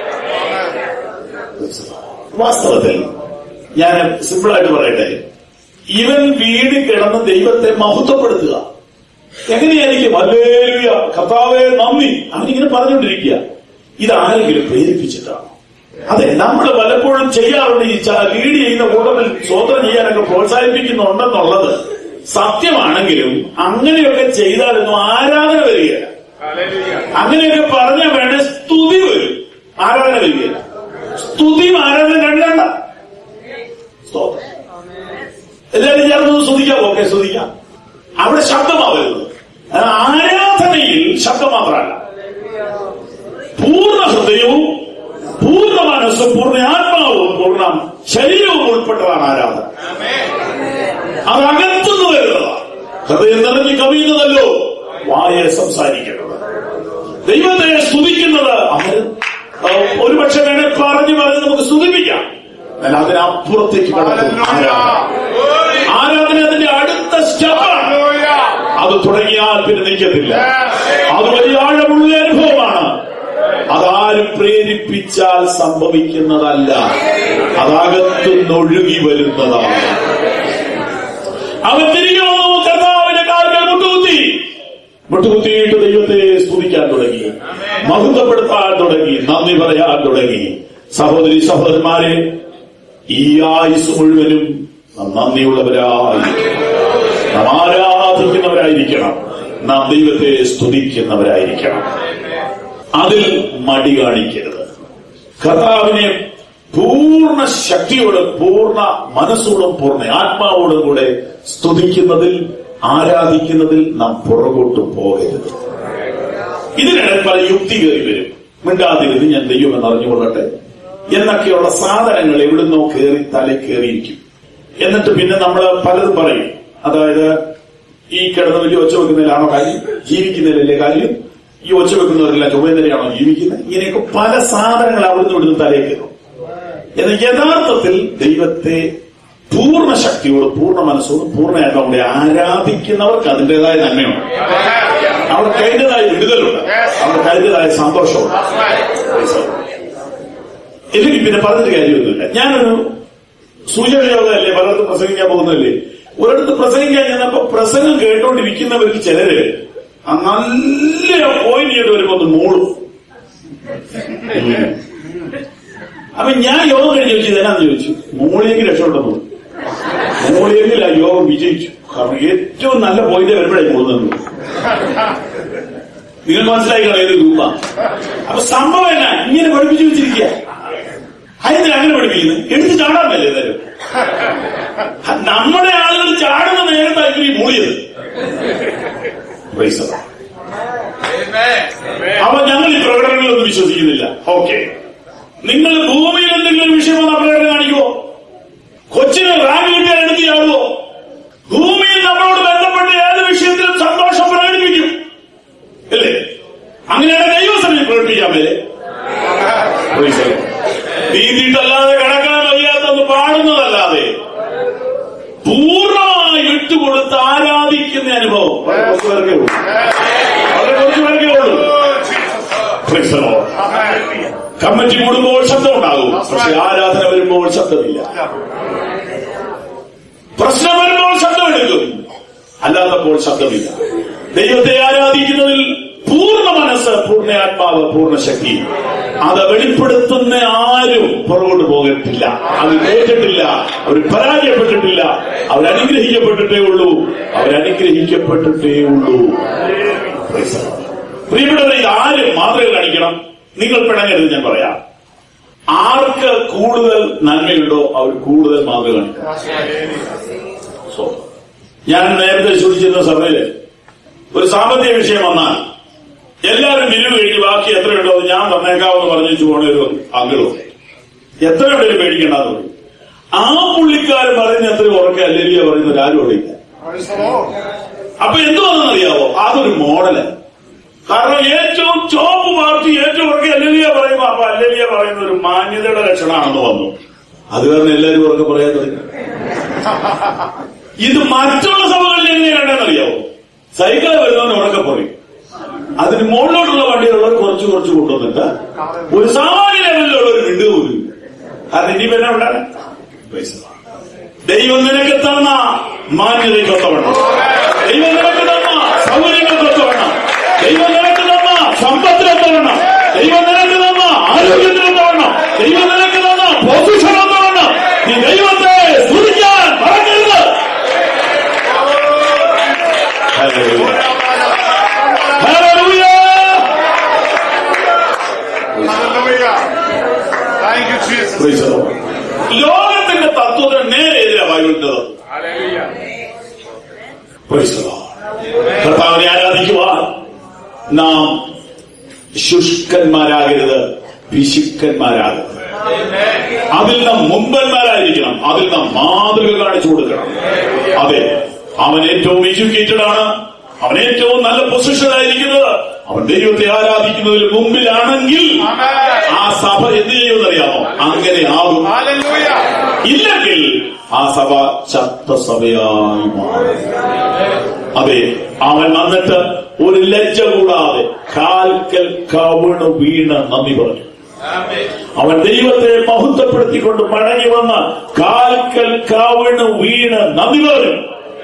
വാസ്തവത്തിൽ ഞാൻ സിമ്പിളായിട്ട് പറയട്ടെ ഇവൻ വീട് കിടന്ന് ദൈവത്തെ മഹത്വപ്പെടുത്തുക എങ്ങനെയായിരിക്കും അല്ലേലുയ കർത്താവേ നന്ദി അവനിങ്ങനെ പറഞ്ഞുകൊണ്ടിരിക്കുക ഇതാരെങ്കിലും പ്രേരിപ്പിച്ചിട്ടാണ് അതെ നമ്മൾ പലപ്പോഴും ചെയ്യാറുണ്ട് ഈ ച- ലീഡ് ചെയ്യുന്ന കൂട്ടത്തിൽ സ്വതന്ത്രം ചെയ്യാനൊക്കെ പ്രോത്സാഹിപ്പിക്കുന്നുണ്ടെന്നുള്ളത് സത്യമാണെങ്കിലും അങ്ങനെയൊക്കെ ചെയ്താലൊന്നും ആരാധന വരികയില്ല Hallelujah. അങ്ങനെയൊക്കെ പറഞ്ഞാൽ വേണേ സ്തുതി വരും ആരാധന വരികയില്ല സ്തുതിയും ആരാധന രണ്ടണ്ട സ്തോത്രം എല്ലാവരും ചേർന്ന് സ്തുതിക്കാം ഓക്കെ സ്തുതിക്കാം അവിടെ ശബ്ദമാ വരുന്നത് അത് ആരാധനയിൽ ശബ്ദം മാത്രമല്ല പൂർണ്ണ ഹൃദയവും പൂർണ്ണ മനസ്സും പൂർണ്ണ ആത്മാവും പൂർണ്ണ ശരീരവും ഉൾപ്പെട്ടതാണ് ആരാധന അത് അകത്തുനിന്ന് വരുന്നതാണ് ഹൃദയം നിറഞ്ഞ് കവിയുന്നതല്ലോ വായ സംസാരിക്കുന്നത് ദൈവത്തെ സ്തുതിക്കുന്നത് അവർ ഒരുപക്ഷെ വേണേ പറഞ്ഞു പറഞ്ഞ് നമുക്ക് സ്തുതിപ്പിക്കാം എന്നാൽ അതിനപ്പുറത്തേക്ക് കടക്കും ആരാധന ആരാധന അതിന്റെ അടുത്ത സ്റ്റെപ്പാണ് Hallelujah. അത് തുടങ്ങിയാൽ പിന്നെ നിൽക്കത്തില്ല അത് വലിയ ആഴമുള്ള അനുഭവമാണ് അതാരും പ്രേരിപ്പിച്ചാൽ സംഭവിക്കുന്നതല്ല അതകത്തുനിന്നൊഴുകി വരുന്നതാണ് അവൻ തിരികെ വന്നു കർത്താവിന്റെ കാൽക്കൽ മുട്ടുകുത്തി മുട്ടുകുത്തിയിട്ട് ദൈവത്തെ സ്തുതിക്കാൻ തുടങ്ങി മഹത്വപ്പെടുത്താൻ തുടങ്ങി നന്ദി പറയാൻ തുടങ്ങി സഹോദരി സഹോദരന്മാരെ ഈ ആയുസ് മുഴുവനും നാം നന്ദിയുള്ളവരായിരിക്കണം നാം ആരാധിക്കുന്നവരായിരിക്കണം നാം ദൈവത്തെ സ്തുതിക്കുന്നവരായിരിക്കണം അതിൽ മടി കാണിക്കരുത് കർത്താവിനെ പൂർണ്ണ ശക്തിയോടും പൂർണ്ണ മനസ്സോടും പൂർണ്ണ ആത്മാവോടും കൂടെ സ്തുതിക്കുന്നതിൽ ആരാധിക്കുന്നതിൽ നാം പുറകോട്ട് പോകരുത് ഇതിനിടെ പല യുക്തി കയറി വരും മിണ്ടാതിരുന്ന് ഞാൻ ദൈവമെന്ന് അറിഞ്ഞുകൊള്ളട്ടെ എന്നൊക്കെയുള്ള സാധനങ്ങൾ എവിടുന്നോ കയറി തല കയറിയിരിക്കും എന്നിട്ട് പിന്നെ നമ്മൾ പലതും പറയും അതായത് ഈ കിടന്ന് വലിയ ഒച്ച വെക്കുന്നതിലാണോ കാര്യം ജീവിക്കുന്നതിലല്ലേ കാര്യം ഈ ഒച്ച വെക്കുന്നവരെല്ലാം ചുമതലയാണോ ജീവിക്കുന്നത് ഇങ്ങനെയൊക്കെ പല സാധനങ്ങൾ അവിടുന്ന് ഇവിടുന്ന് തലയിൽ കയറും എന്നാൽ യഥാർത്ഥത്തിൽ ദൈവത്തെ പൂർണ്ണ ശക്തിയോട് പൂർണ്ണ മനസ്സോട് പൂർണ്ണമായിട്ട് അവിടെ ആരാധിക്കുന്നവർക്ക് അതിൻ്റെതായ നന്മയുണ്ട് അവർക്ക് അതിൻ്റെതായ വിടുതലുണ്ട് അവർക്ക് അതിൻ്റെതായ സന്തോഷമുണ്ട് എനിക്ക് പിന്നെ പറഞ്ഞിട്ട് കാര്യമൊന്നുമില്ല ഞാനൊരു സൂചന യോഗമല്ലേ പലയിടത്ത് പ്രസംഗിക്കാൻ പോകുന്നതല്ലേ ഒരിടത്ത് പ്രസംഗിക്കാൻ ചെന്നപ്പോ പ്രസംഗം കേട്ടോണ്ടിരിക്കുന്നവർക്ക് ചിലര് ആ നല്ല പോയിന്റ് ചെയ്ത് വരുമ്പോ ഒന്ന് മൂളും ഉം. അപ്പൊ ഞാൻ യോഗം കഴിഞ്ഞ് ചോദിച്ചു ഇതെന്നാന്ന് ചോദിച്ചു മൂളിയെങ്കിൽ രക്ഷപ്പെട്ടു മൂളിയെങ്കിൽ ആ യോഗം വിജയിച്ചു കാരണം ഏറ്റവും നല്ല പോയിന്റ് വരുമ്പോഴായി മൂളുന്നത് നിങ്ങൾ മനസ്സിലാക്കണം ഏത് ഗ്രൂപ്പാ അപ്പൊ സംഭവം എന്നാ ഇങ്ങനെ പഠിപ്പിച്ചു വെച്ചിരിക്കുക അതിന് അങ്ങനെ പഠിപ്പിക്കുന്നത് എടുത്ത് ചാടാൻ പറ്റില്ല ഏതായാലും നമ്മുടെ ആളുകൾ ചാടുന്ന നേരത്തായിരിക്കും ഈ മൂളിയത് Praise the Lord. അപ്പൊ ഞങ്ങൾ ഈ പ്രകടനങ്ങളൊന്നും വിശ്വസിക്കുന്നില്ല ഓക്കെ നിങ്ങൾ ഭൂമിയിൽ എന്തെങ്കിലും വിഷയം വന്ന പ്രകടനം കാണിക്കുമോ കൊച്ചിന് റാങ്ക് കിട്ടിയാൽ എടുത്ത് ചാടുവോ ഭൂമിയിൽ നമ്മളോട് ബന്ധപ്പെട്ട് ഏത് വിഷയത്തിലും സന്തോഷം പ്രകടിപ്പിക്കും അല്ലേ അങ്ങനെയാണ് ദൈവസഭയിൽ പ്രകടിപ്പിക്കാൻ മേലെ Praise the Lord. നീതിയിട്ടല്ലാതെ കിടക്കാൻ വയ്യാത്തൊന്ന് പാടുന്നതല്ലാതെ പൂർണ്ണമായി വിട്ടുകൊടുത്ത് ആരാധിക്കുന്ന അനുഭവം വളരെ കുറച്ച് പേർക്കേ ഉള്ളൂ വളരെ കുറച്ച് പേർക്കേ ഉള്ളൂ Praise the Lord. കമ്മിറ്റി കൂടുമ്പോൾ ശബ്ദം ഉണ്ടാകും പക്ഷെ ആരാധന വരുമ്പോൾ ശബ്ദമില്ല പ്രശ്നം വരുമ്പോൾ ശബ്ദമെടുക്കും അല്ലാത്തപ്പോൾ ശബ്ദമില്ല ദൈവത്തെ ആരാധിക്കുന്നതിൽ പൂർണ്ണ മനസ്സ് പൂർണ്ണ ആത്മാവ് പൂർണ്ണ ശക്തി അത് വെളിപ്പെടുത്തുന്ന ആരും പുറകോട്ട് പോകത്തില്ല അത് കേട്ടിട്ടില്ല അവർ പരാജയപ്പെട്ടിട്ടില്ല അവരനുഗ്രഹിക്കപ്പെട്ടിട്ടേ ഉള്ളൂ അവരനുഗ്രഹിക്കപ്പെട്ടിട്ടേ ഉള്ളൂ Praise the Lord. പ്രിയപ്പെട്ടവരെ ഇത് ആരും മാതൃക കാണിക്കണം നിങ്ങൾ പിണങ്ങരുത് ഞാൻ പറയാം ആർക്ക് കൂടുതൽ നന്മയുണ്ടോ അവർ കൂടുതൽ മാതൃക കാണിക്കണം സോ, ഞാൻ നേരത്തെ സൂചിച്ചിരുന്ന സഭയില് ഒരു സാമ്പത്തിക വിഷയം വന്നാൽ എല്ലാവരും പിരിവ് കഴിഞ്ഞ് ബാക്കി എത്രയുണ്ടോ അത് ഞാൻ തന്നേക്കാവെന്ന് പറഞ്ഞു പോണ ഒരു അങ്കിളും എത്രയുണ്ടെങ്കിലും പേടിക്കേണ്ടെന്ന് പറയും ആ പുള്ളിക്കാരൻ പറയുന്ന എത്ര ഉറക്കെ അല്ലെലിയ പറയുന്ന ആരും അവിടെ ഇല്ല Praise the Lord. അപ്പൊ എന്തുവാണെന്നറിയാവോ അതൊരു മോഡല് കാരണം ഏറ്റവും ചോപ്പ് പാർട്ടി ഏറ്റവും ഉറക്കെ അല്ലെലിയ പറയുമ്പോ അപ്പൊ അല്ലെലിയ പറയുന്ന ഒരു മാന്യതയുടെ ലക്ഷണമാണെന്ന് വന്നു അത് കാരണം എല്ലാവരും ഉറക്കെ പറയാൻ തുടങ്ങി ഇത് മറ്റുള്ള സഭകളിൽ എങ്ങനെ കണ്ടെന്നറിയാവോ സൈക്കിള് വരുന്നവന് ഉറക്കെ പറയും അതിന് മുകളിലോട്ടുള്ള വണ്ടികളുള്ളവർ കുറച്ച് കുറച്ച് കൊണ്ടുവന്നിട്ട് ഒരു സാമാന്യ ലെവലിലുള്ള ഒരു മിണ്ടുക പോലും ഇല്ല. കാരണം ഇനി പിന്നെ ഉണ്ടാകാൻ പൈസ ദൈവം നിനക്ക് തന്ന മാന്യതയ്ക്കൊത്തവണ്ണം ദൈവം നിനക്ക് തന്ന സൗകര്യങ്ങൾക്കൊത്തവണ്ണം ദൈവം നിനക്ക് തന്ന സമ്പത്തിനൊത്തവണ്ണം ദൈവം നിനക്ക് തന്ന ആരോഗ്യത്തിനൊത്തവണ്ണം ദൈവം നിനക്ക് തന്ന പൊസിഷനൊത്തവണ്ണം നീ ദൈവത്തെ സ്തുതിക്കാൻ മറക്കരുത് Hallelujah. Hallelujah. Hallelujah. Thank you, Jesus. Praise the Lord. ലോകത്തിന്റെ തത്വത്തിന് നേരെ എതിരാ ബൈബിളിന്റെ Hallelujah. Praise the Lord. കർത്താവിനെ ആരാധിക്കുവാൻ നാം ശുഷ്കന്മാരാകരുത് പിശുക്കന്മാരാകരുത് അതിൽ നാം മുമ്പന്മാരായിരിക്കണം അതിൽ നാം മാതൃക കാണിച്ചു കൊടുക്കണം അതെ അവൻ ഏറ്റവും എഡ്യൂക്കേറ്റഡ് ആണ് അവൻ ഏറ്റവും നല്ല പൊസിഷനായിരിക്കുന്നത് അവൻ ദൈവത്തെ ആരാധിക്കുന്നതിൽ മുമ്പിലാണെങ്കിൽ ആ സഭ എന്ത് ചെയ്യുമെന്നറിയാമോ അങ്ങനെ ആകും Hallelujah. ഇല്ലെങ്കിൽ ആ സഭ ചത്ത സഭയായി മാറും അതെ അവൻ വന്നിട്ട് ഒരു ലജ്ജ കൂടാതെ കാൽക്കൽ കവിണ് വീണ് നന്ദി പറഞ്ഞു അവൻ ദൈവത്തെ മഹത്വപ്പെടുത്തിക്കൊണ്ട് മടങ്ങി വന്ന് കാൽക്കൽ കവിണ് വീണ് നന്ദി പറഞ്ഞു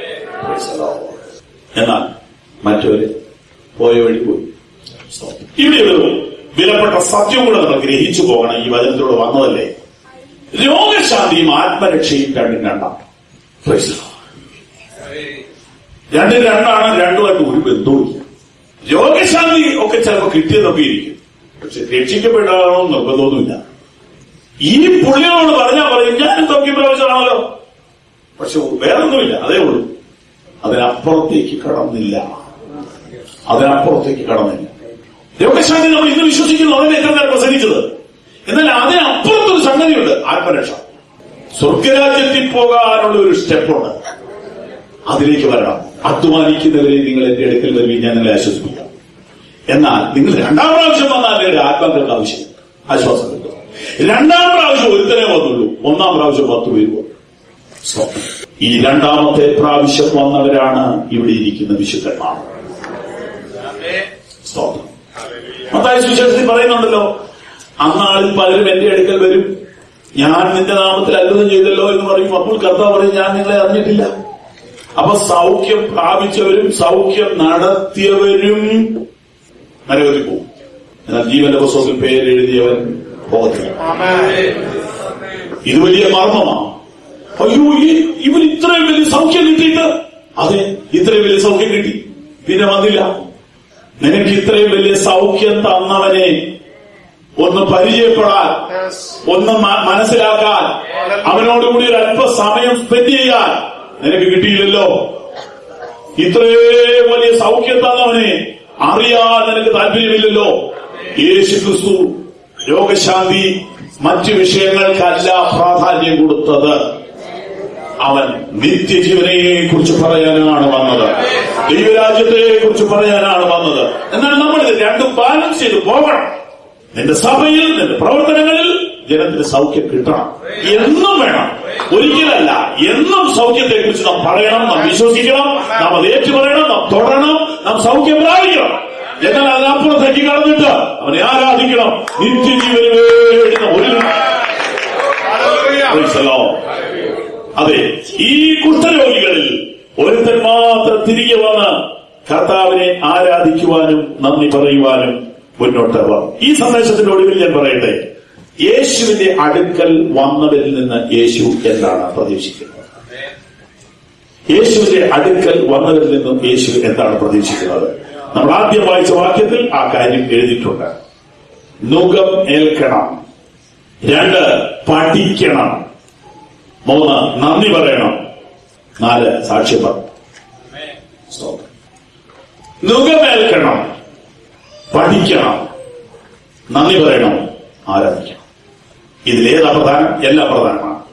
എന്നാൽ മറ്റൊരു പോയ വഴി പോയി ഇവിടെ ഒരു വിലപ്പെട്ട സത്യം കൂടെ നമ്മൾ ഗ്രഹിച്ചു പോകണം ഈ വചനത്തിലൂടെ വന്നതല്ലേ രോഗശാന്തിയും ആത്മരക്ഷയും രണ്ടും രണ്ടാണ് Praise the Lord. രണ്ടും രണ്ടാണ് രണ്ടുമായിട്ട് ഒരു ബന്ധവുമില്ല രോഗശാന്തി ഒക്കെ ചിലപ്പോൾ കിട്ടിയതൊക്കെ ഇരിക്കും പക്ഷെ രക്ഷിക്കപ്പെടാനോ നിർബന്ധമൊന്നുമില്ല ഈ പുള്ളിയോട് പറഞ്ഞാൽ പറയും ഞാനും തൊക്കി പ്രാവശ്യമാണല്ലോ പക്ഷെ വേറൊന്നുമില്ല അതേ ഉള്ളൂ അതിനപ്പുറത്തേക്ക് കടന്നില്ല അതിനപ്പുറത്തേക്ക് കടന്നില്ല രോഗശാന്തി നമ്മൾ ഇന്ന് വിശ്വസിക്കുന്നു അതിനെ എത്ര നേരം പ്രസംഗിച്ചത് എന്നാൽ അതിനപ്പുറത്തൊരു സംഗതിയുണ്ട് ആത്മരക്ഷ സ്വർഗരാജ്യത്തിൽ പോകാനുള്ള ഒരു സ്റ്റെപ്പുണ്ട് അതിലേക്ക് വരണം അധ്വാനിക്കുന്നവരെ നിങ്ങൾ എന്റെ അടുക്കൽ വരുവീൻ ഞാൻ നിങ്ങളെ ആശ്വസിപ്പിക്കാം എന്നാൽ നിങ്ങൾ രണ്ടാം പ്രാവശ്യം വന്നാൽ നിങ്ങളുടെ ആത്മാക്കൾക്ക് ആവശ്യം ആശ്വാസം കിട്ടും രണ്ടാം പ്രാവശ്യം ഒരുത്തനെ വന്നുള്ളൂ ഒന്നാം പ്രാവശ്യം പത്ത് പേര് വന്നു So, ഈ രണ്ടാമത്തെ പ്രാവശ്യം വന്നവരാണ് ഇവിടെ ഇരിക്കുന്ന വിശുദ്ധന്മാർ സ്തോത്രം മത്തായ സുവിശേഷത്തിൽ പറയുന്നുണ്ടല്ലോ അന്നാളിൽ പലരും എന്റെ അടുക്കൽ വരും ഞാൻ നിന്റെ നാമത്തിൽ അത്ഭുതം ചെയ്തല്ലോ എന്ന് പറയും അപ്പോൾ കർത്താവ് പറയും ഞാൻ നിങ്ങളെ അറിഞ്ഞിട്ടില്ല അപ്പൊ സൗഖ്യം പ്രാപിച്ചവരും സൗഖ്യം നടത്തിയവരും നരകത്തിൽ പോകും എന്നാൽ ജീവന്റെ പുസ്തകത്തിൽ പേരെഴുതിയവൻ പോകത്തില്ല ഇത് വലിയ മർമ്മമാണ് അയ്യോ ഈ- ഇവൻ ഇത്രയും വലിയ സൗഖ്യം കിട്ടിയിട്ട് അതെ ഇത്രയും വലിയ സൗഖ്യം കിട്ടി പിന്നെ വന്നില്ല നിനക്ക് ഇത്രയും വലിയ സൗഖ്യം തന്നവനെ ഒന്ന് പരിചയപ്പെടാൻ Yes. ഒന്ന് മ- മനസ്സിലാക്കാൻ അവനോടുകൂടി ഒരു അല്പ സമയം സ്പെൻഡ് ചെയ്യാൻ നിനക്ക് കിട്ടിയില്ലല്ലോ ഇത്രയും വലിയ സൗഖ്യം തന്നവനെ അറിയാൻ നിനക്ക് താല്പര്യമില്ലല്ലോ യേശു ക്രിസ്തു രോഗശാന്തി മറ്റു വിഷയങ്ങൾക്കല്ല പ്രാധാന്യം കൊടുത്തത് അവൻ നിത്യജീവനെ കുറിച്ച് പറയാനാണ് വന്നത് ദൈവരാജ്യത്തെ കുറിച്ച് പറയാനാണ് വന്നത് എന്നാൽ നമ്മൾ ഇത് രണ്ടും ബാലൻസ് ചെയ്ത് പോകണം നിന്റെ സഭയിൽ നിന്റെ പ്രവർത്തനങ്ങളിൽ ജനത്തിന് സൗഖ്യം കിട്ടണം എന്നും വേണം ഒരിക്കലല്ല എന്നും സൗഖ്യത്തെ കുറിച്ച് നാം പറയണം നാം വിശ്വസിക്കണം നാം അത് ഏറ്റുപറയണം നാം തുടരണം നാം സൗഖ്യം പ്രാപിക്കണം എന്നാൽ അതിനപ്പുറത്തേക്ക് കടന്നിട്ട് അവനെ ആരാധിക്കണം നിത്യജീവന് വേണ്ടി നാം ഒരുങ്ങണം Hallelujah. Praise the Lord. അതെ ഈ കുഷ്ഠരോഗികളിൽ ഒരുത്തൻ മാത്രം തിരികെ വന്ന് കർത്താവിനെ ആരാധിക്കുവാനും നന്ദി പറയുവാനും മുന്നോട്ട് വന്നു ഈ സന്ദേശത്തിന്റെ ഒടുവിൽ ഞാൻ പറയട്ടെ യേശുവിന്റെ അടുക്കൽ വന്നവരിൽ നിന്ന് യേശു എന്താണ് പ്രതീക്ഷിക്കുന്നത് യേശുവിന്റെ അടുക്കൽ വന്നവരിൽ നിന്നും യേശു എന്താണ് പ്രതീക്ഷിക്കുന്നത് നമ്മൾ ആദ്യം വായിച്ച വാക്യത്തിൽ ആ കാര്യം എഴുതിയിട്ടുണ്ട് നുകം ഏൽക്കണം രണ്ട് പഠിക്കണം മൂന്ന് നന്ദി പറയണം നാല് സാക്ഷ്യം പറ സ്തോത്രം. നുകമേൽക്കണം പഠിക്കണം നന്ദി പറയണം ആരാധിക്കണം ഇതിലേതാ പ്രധാനം എല്ലാം പ്രധാനമാണ്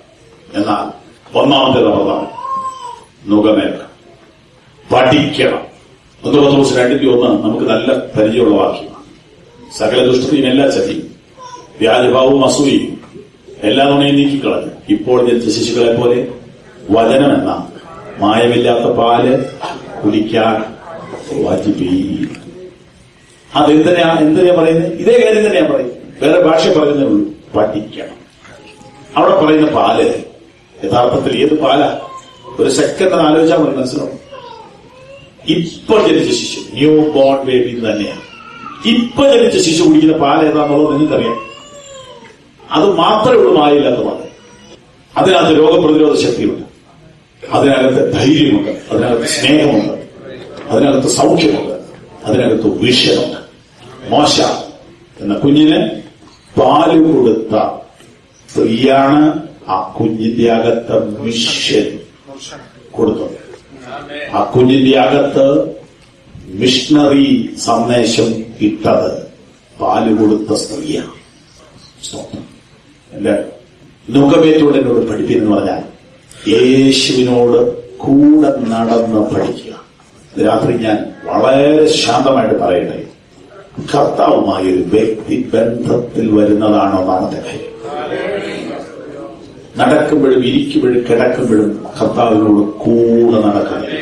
എന്നാൽ ഒന്നാമത്തെ പ്രധാനം നുകമേൽക്കണം പഠിക്കണം ഒന്ന് പത്ത് ദിവസം രണ്ടിന്റെ ഒന്ന് നമുക്ക് നല്ല പരിചയമുള്ള വാക്യമാണ് സകല ദുഷ്ടതയും എല്ലാ ചതിയും വ്യാജഭാവവും അസൂയും എല്ലാ നുണയും നീക്കിക്കളഞ്ഞു ഇപ്പോൾ ജനിച്ച ശിശുക്കളെ പോലെ വചനം എന്ന മായമില്ലാത്ത പാല് കുടിക്കാൻ വാജിപ്പീ അതെന്തിനാ എന്തിനാ പറയുന്നത് ഇതേ കാര്യം തന്നെയാ പറയുന്നത് വേറെ ഭാഷ പറയുന്നേ ഉള്ളൂ പഠിക്കണം അവിടെ പറയുന്ന പാല് യഥാർത്ഥത്തിൽ ഏത് പാലാ ഒരു സെക്കൻഡ് ആലോചിച്ചാൽ മതി മനസ്സിലാവും ഇപ്പൊ ജനിച്ച ശിശു ന്യൂ ബോൺ ബേബി തന്നെയാണ് ഇപ്പൊ ജനിച്ച ശിശു കുടിക്കുന്ന പാൽ ഏതാന്നുള്ളത് നിങ്ങൾക്കറിയാം അത് മാത്രമേ ഉള്ളൂ മായില്ലാത്ത പാല് അതിനകത്ത് രോഗപ്രതിരോധ ശക്തിയുണ്ട് അതിനകത്ത് ധൈര്യമുണ്ട് അതിനകത്ത് സ്നേഹമുണ്ട് അതിനകത്ത് സൗഖ്യമുണ്ട് അതിനകത്ത് വിഷയമുണ്ട് മോശ എന്ന കുഞ്ഞിന് പാല് കൊടുത്ത സ്ത്രീയാണ് ആ കുഞ്ഞിന്റെ അകത്ത് മിഷൻ കൊടുത്തത് ആ കുഞ്ഞിന്റെ അകത്ത് മിഷണറി സന്ദേശം ഇട്ടത് പാല് കൊടുത്ത സ്ത്രീയാണ് സ്തോത്രം. എന്റെ നുകമേറ്റോട് എന്നോട് പഠിപ്പിക്കുന്നു പറഞ്ഞാൽ യേശുവിനോട് കൂടെ നടന്ന് പഠിക്കുക ഇത് രാത്രി ഞാൻ വളരെ ശാന്തമായിട്ട് പറയട്ടെ കർത്താവുമായ ഒരു വ്യക്തി ബന്ധത്തിൽ വരുന്നതാണ് ഒന്നാമത്തെ കാര്യം നടക്കുമ്പോഴും ഇരിക്കുമ്പോഴും കിടക്കുമ്പോഴും കർത്താവിനോട് കൂടെ നടക്കുന്നത്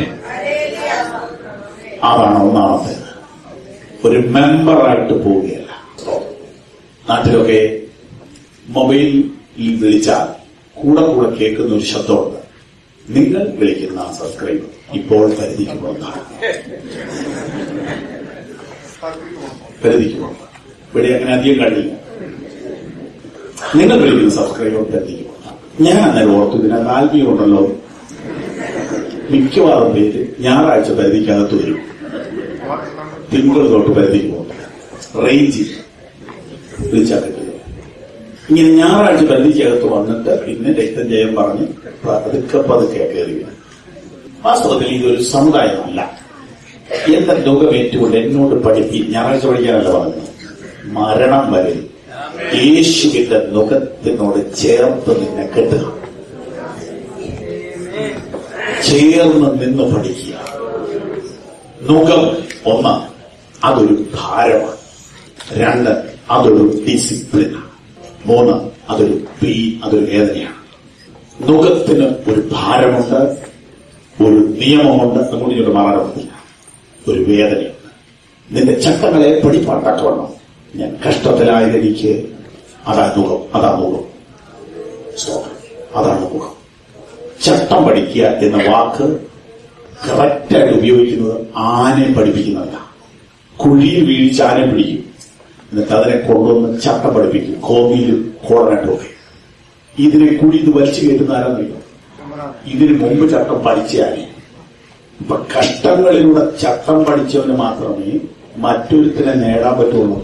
അതാണ് ഒന്നാമത്തേത് ഒരു മെമ്പറായിട്ട് പോവുകയല്ല നാട്ടിലൊക്കെ മൊബൈലിൽ വിളിച്ചാൽ കൂടെ കൂടെ കേൾക്കുന്ന ഒരു ശബ്ദമുണ്ട് നിങ്ങൾ വിളിക്കുന്ന ആ സബ്സ്ക്രൈബർ ഇപ്പോൾ പരിധിക്ക് പുറത്താണ് പരിധിക്ക് പുറത്താണ് ഇവിടെ അങ്ങനെ അധികം കഴിയില്ല നിങ്ങൾ വിളിക്കുന്ന സബ്സ്ക്രൈബർ പരിധിക്ക് പുറത്താണ് ഞാൻ അന്നേരം ഓർത്തു ഇതിനകത്ത് ആത്മീയമുണ്ടല്ലോ മിക്കവാറും പേര് ഞായറാഴ്ച പരിധിക്കകത്ത് വരും തിങ്കൾ തൊട്ട് പരിധിക്ക് പോകും റേഞ്ച് വിളിച്ചാൽ കിട്ടില്ല ഇങ്ങനെ ഞായറാഴ്ച പരിധിക്കകത്ത് വന്നിട്ട് പിന്നെ രക്തം ജയം പറഞ്ഞ് പതുക്കെ പതുക്കെ കയറി വരും. വാസ്തവത്തിൽ ഇതൊരു സമുദായമല്ല എന്റെ ലോകമേറ്റുകൊണ്ട് എന്നോട് പഠിപ്പി ഞായറാഴ്ച പഠിക്കാനല്ല പറഞ്ഞത് മരണം വരെ യേശുവിന്റെ മുഖത്തിനോട് ചേർത്ത് നിന്നെ കെട്ടുക ചേർന്ന് നിന്ന് പഠിക്കുക നുകം ഒന്ന് അതൊരു ഭാരമാണ് രണ്ട് അതൊരു ഡിസിപ്ലിനാണ് മൂന്ന് അതൊരു പീ അതൊരു വേദനയാണ് നുഖത്തിന് ഒരു ഭാരമുണ്ട് ഒരു നിയമമുണ്ട് അങ്ങോട്ട് ഇങ്ങോട്ട് മാറാനൊന്നുമില്ല ഒരു വേദനയുണ്ട് നിന്റെ ചട്ടങ്ങളെ പഠിപ്പാട്ടാക്കണം ഞാൻ കഷ്ടത്തിലായതെനിക്ക് അതാ മുഖം അതാ മുഖം സ്തോത്രം. അതാണ് മുഖം ചട്ടം പഠിക്കുക എന്ന വാക്ക് കറക്റ്റായിട്ട് ഉപയോഗിക്കുന്നത് ആനയെ പഠിപ്പിക്കുന്നതല്ല കുഴിയിൽ വീഴ്ച ആനയെ പിടിക്കും എന്നിട്ട് അതിനെ കൊണ്ടുവന്ന് ചട്ടം പഠിപ്പിക്കും കോമിയിൽ കോടനട്ടൊക്കെ ഇതിനെ കുഴി ഇത് വലിച്ചു കയറ്റുന്ന ആരാന്നറിയോ ഇതിന് മുമ്പ് ചട്ടം പഠിച്ചാലേ ഇപ്പൊ കഷ്ടങ്ങളിലൂടെ ചട്ടം പഠിച്ചവന് മാത്രമേ മറ്റൊരുത്തിനെ നേടാൻ പറ്റുള്ളൂ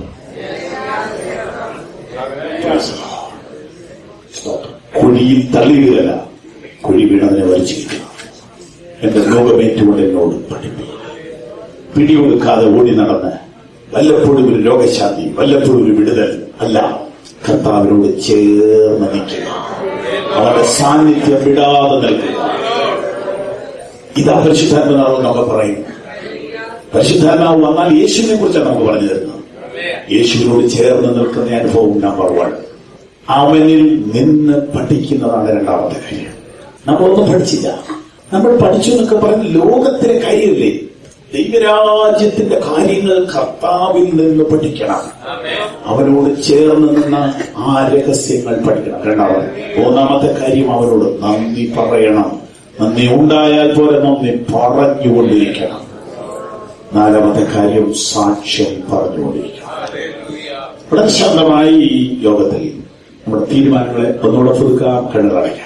സ്തോത്രം. കുഴിയിൽ തള്ളിയുകയല്ല കുഴി വീണതിനെ വലിച്ചു കയറ്റുക എന്റെ ലോകമേറ്റുകൊണ്ട് എന്നോട് പഠിപ്പിക്കുക പിടികൊടുക്കാതെ ഓടി നടന്ന് വല്ലപ്പോഴും ഒരു രോഗശാന്തി വല്ലപ്പോഴും ഒരു വിടുതൽ അല്ല കർത്താവിനോട് ചേർന്ന് നിൽക്കുക അവരുടെ സാന്നിധ്യം വിടാതെ നൽകുക ഇതാ പരിശുദ്ധാത്മനാവ് നമുക്ക് പറയും പരിശുദ്ധാത്മാവ് വന്നാൽ യേശുവിനെ കുറിച്ചാണ് നമുക്ക് പറഞ്ഞു തരുന്നത് യേശുവിനോട് ചേർന്ന് നിൽക്കുന്ന അനുഭവം നമ്പർ വൺ അവനിൽ നിന്ന് പഠിക്കുന്നതാണ് രണ്ടാമത്തെ കാര്യം നമ്മളൊന്നും പഠിച്ചില്ല നമ്മൾ പഠിച്ചു എന്നൊക്കെ പറഞ്ഞ് ലോകത്തിലെ കാര്യമില്ലേ ദൈവരാജ്യത്തിന്റെ കാര്യങ്ങൾ കർത്താവിൽ നിന്ന് പഠിക്കണം അവനോട് ചേർന്ന് നിന്ന് ആ രഹസ്യങ്ങൾ പഠിക്കണം രണ്ടാമത് മൂന്നാമത്തെ കാര്യം അവനോട് നന്ദി പറയണം നന്ദി ഉണ്ടായാൽ പോലെ നന്ദി പറഞ്ഞുകൊണ്ടിരിക്കണം നാലാമത്തെ കാര്യം സാക്ഷ്യം പറഞ്ഞുകൊണ്ടിരിക്കണം ഇവിടെ ശാന്തമായി ഈ യോഗത്തിൽ നമ്മുടെ തീരുമാനങ്ങളെ ഒന്നുകൂടെ പുതുക്കാം കണ്ണുകളടയ്ക്കാം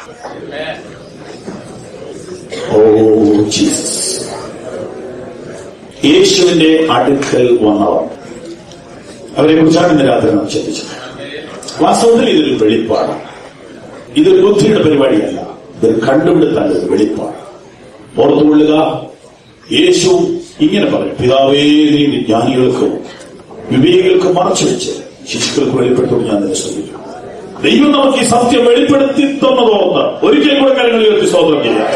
ഓ ജീസസ് യേശുവിന്റെ അടുക്കൽ വന്നവർ അവരെ കുറിച്ചാണ് ഇന്ന് രാത്രി നാം ചിന്തിച്ചത് വാസ്തവത്തിൽ ഇതൊരു വെളിപ്പാടാണ് ഇതൊരു ബുദ്ധിയുടെ പരിപാടിയല്ല ഇതൊരു കണ്ടുപിടുത്തല്ല ഒരു വെളിപ്പാട് ഓർത്തുകൊള്ളുക യേശു ഇങ്ങനെ പറഞ്ഞു പിതാവേ നീ ജ്ഞാനികൾക്കും വിവേകികൾക്കും മറച്ചു വെച്ച് ശിശുക്കൾക്ക് വെളിപ്പെട്ടു ഞാൻ നിന്നെ ശ്രദ്ധിക്കും ദൈവം നമുക്ക് ഈ സത്യം വെളിപ്പെടുത്തി തന്നതോർത്ത് ഒരിക്കൽ കൂടെ കാര്യങ്ങൾ ഉയർത്തി സ്വതന്ത്രം ചെയ്യാം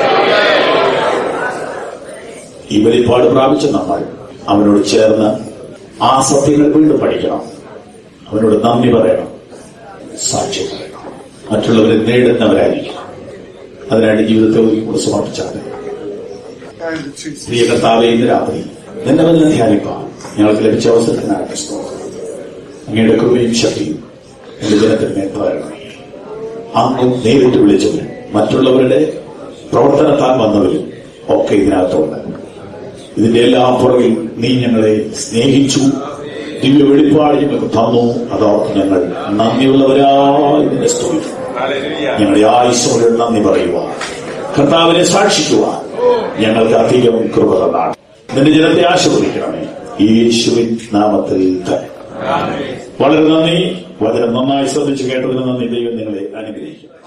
ഈ വെളിപ്പാട് പ്രാപിച്ച നമ്മൾ അവനോട് ചേർന്ന് ആ സത്യങ്ങൾ വീണ്ടും പഠിക്കണം അവനോട് നന്ദി പറയണം സാക്ഷ്യം പറയണം മറ്റുള്ളവരെ നേടുന്നവരായിരിക്കണം അതിനായിട്ട് ജീവിതത്തെ ഒരിക്കൽ കൂടെ സമർപ്പിച്ചാൽ മതി. Thank you, Jesus. പ്രിയ കർത്താവെ ഇന്ന് രാത്രി നിന്നെ വന്ന് ധ്യാനിപ്പാൻ ഞങ്ങൾക്ക് ലഭിച്ച അവസരത്തിനായിട്ട് സ്തോത്രം അങ്ങയുടെ കൃപയും ശക്തിയും എന്റെ ജനത്തിന് മേൽ പകരണമേ അങ്ങും നേരിട്ട് വിളിച്ചവരും മറ്റുള്ളവരുടെ പ്രവർത്തനത്താൽ വന്നവരും ഒക്കെ ഇതിനകത്തുണ്ട് ഇതിന്റെ എല്ലാം പുറകിൽ നീ ഞങ്ങളെ സ്നേഹിച്ചു ദിവ്യ വെളിപ്പാട് ഞങ്ങൾക്ക് തന്നു അതോർത്ത് ഞങ്ങൾ നന്ദിയുള്ളവരായി നിന്നെ സ്തുതിക്കുന്നു Hallelujah. ഞങ്ങളുടെ ആയുസ്സോടെ നന്ദി പറയുവാൻ കർത്താവിനെ സാക്ഷിക്കുവാൻ ഞങ്ങൾക്ക് അധികം കൃപ തന്നാണ് നിന്റെ ജനത്തെ ആശീർവദിക്കണമേ ഈ യേശുവിൻ നാമത്തിൽ തന്നെ വളരെ നന്ദി വചനം നന്നായി ശ്രദ്ധിച്ചു കേട്ടതിന് നന്ദി ദൈവം നിങ്ങളെ അനുഗ്രഹിക്കും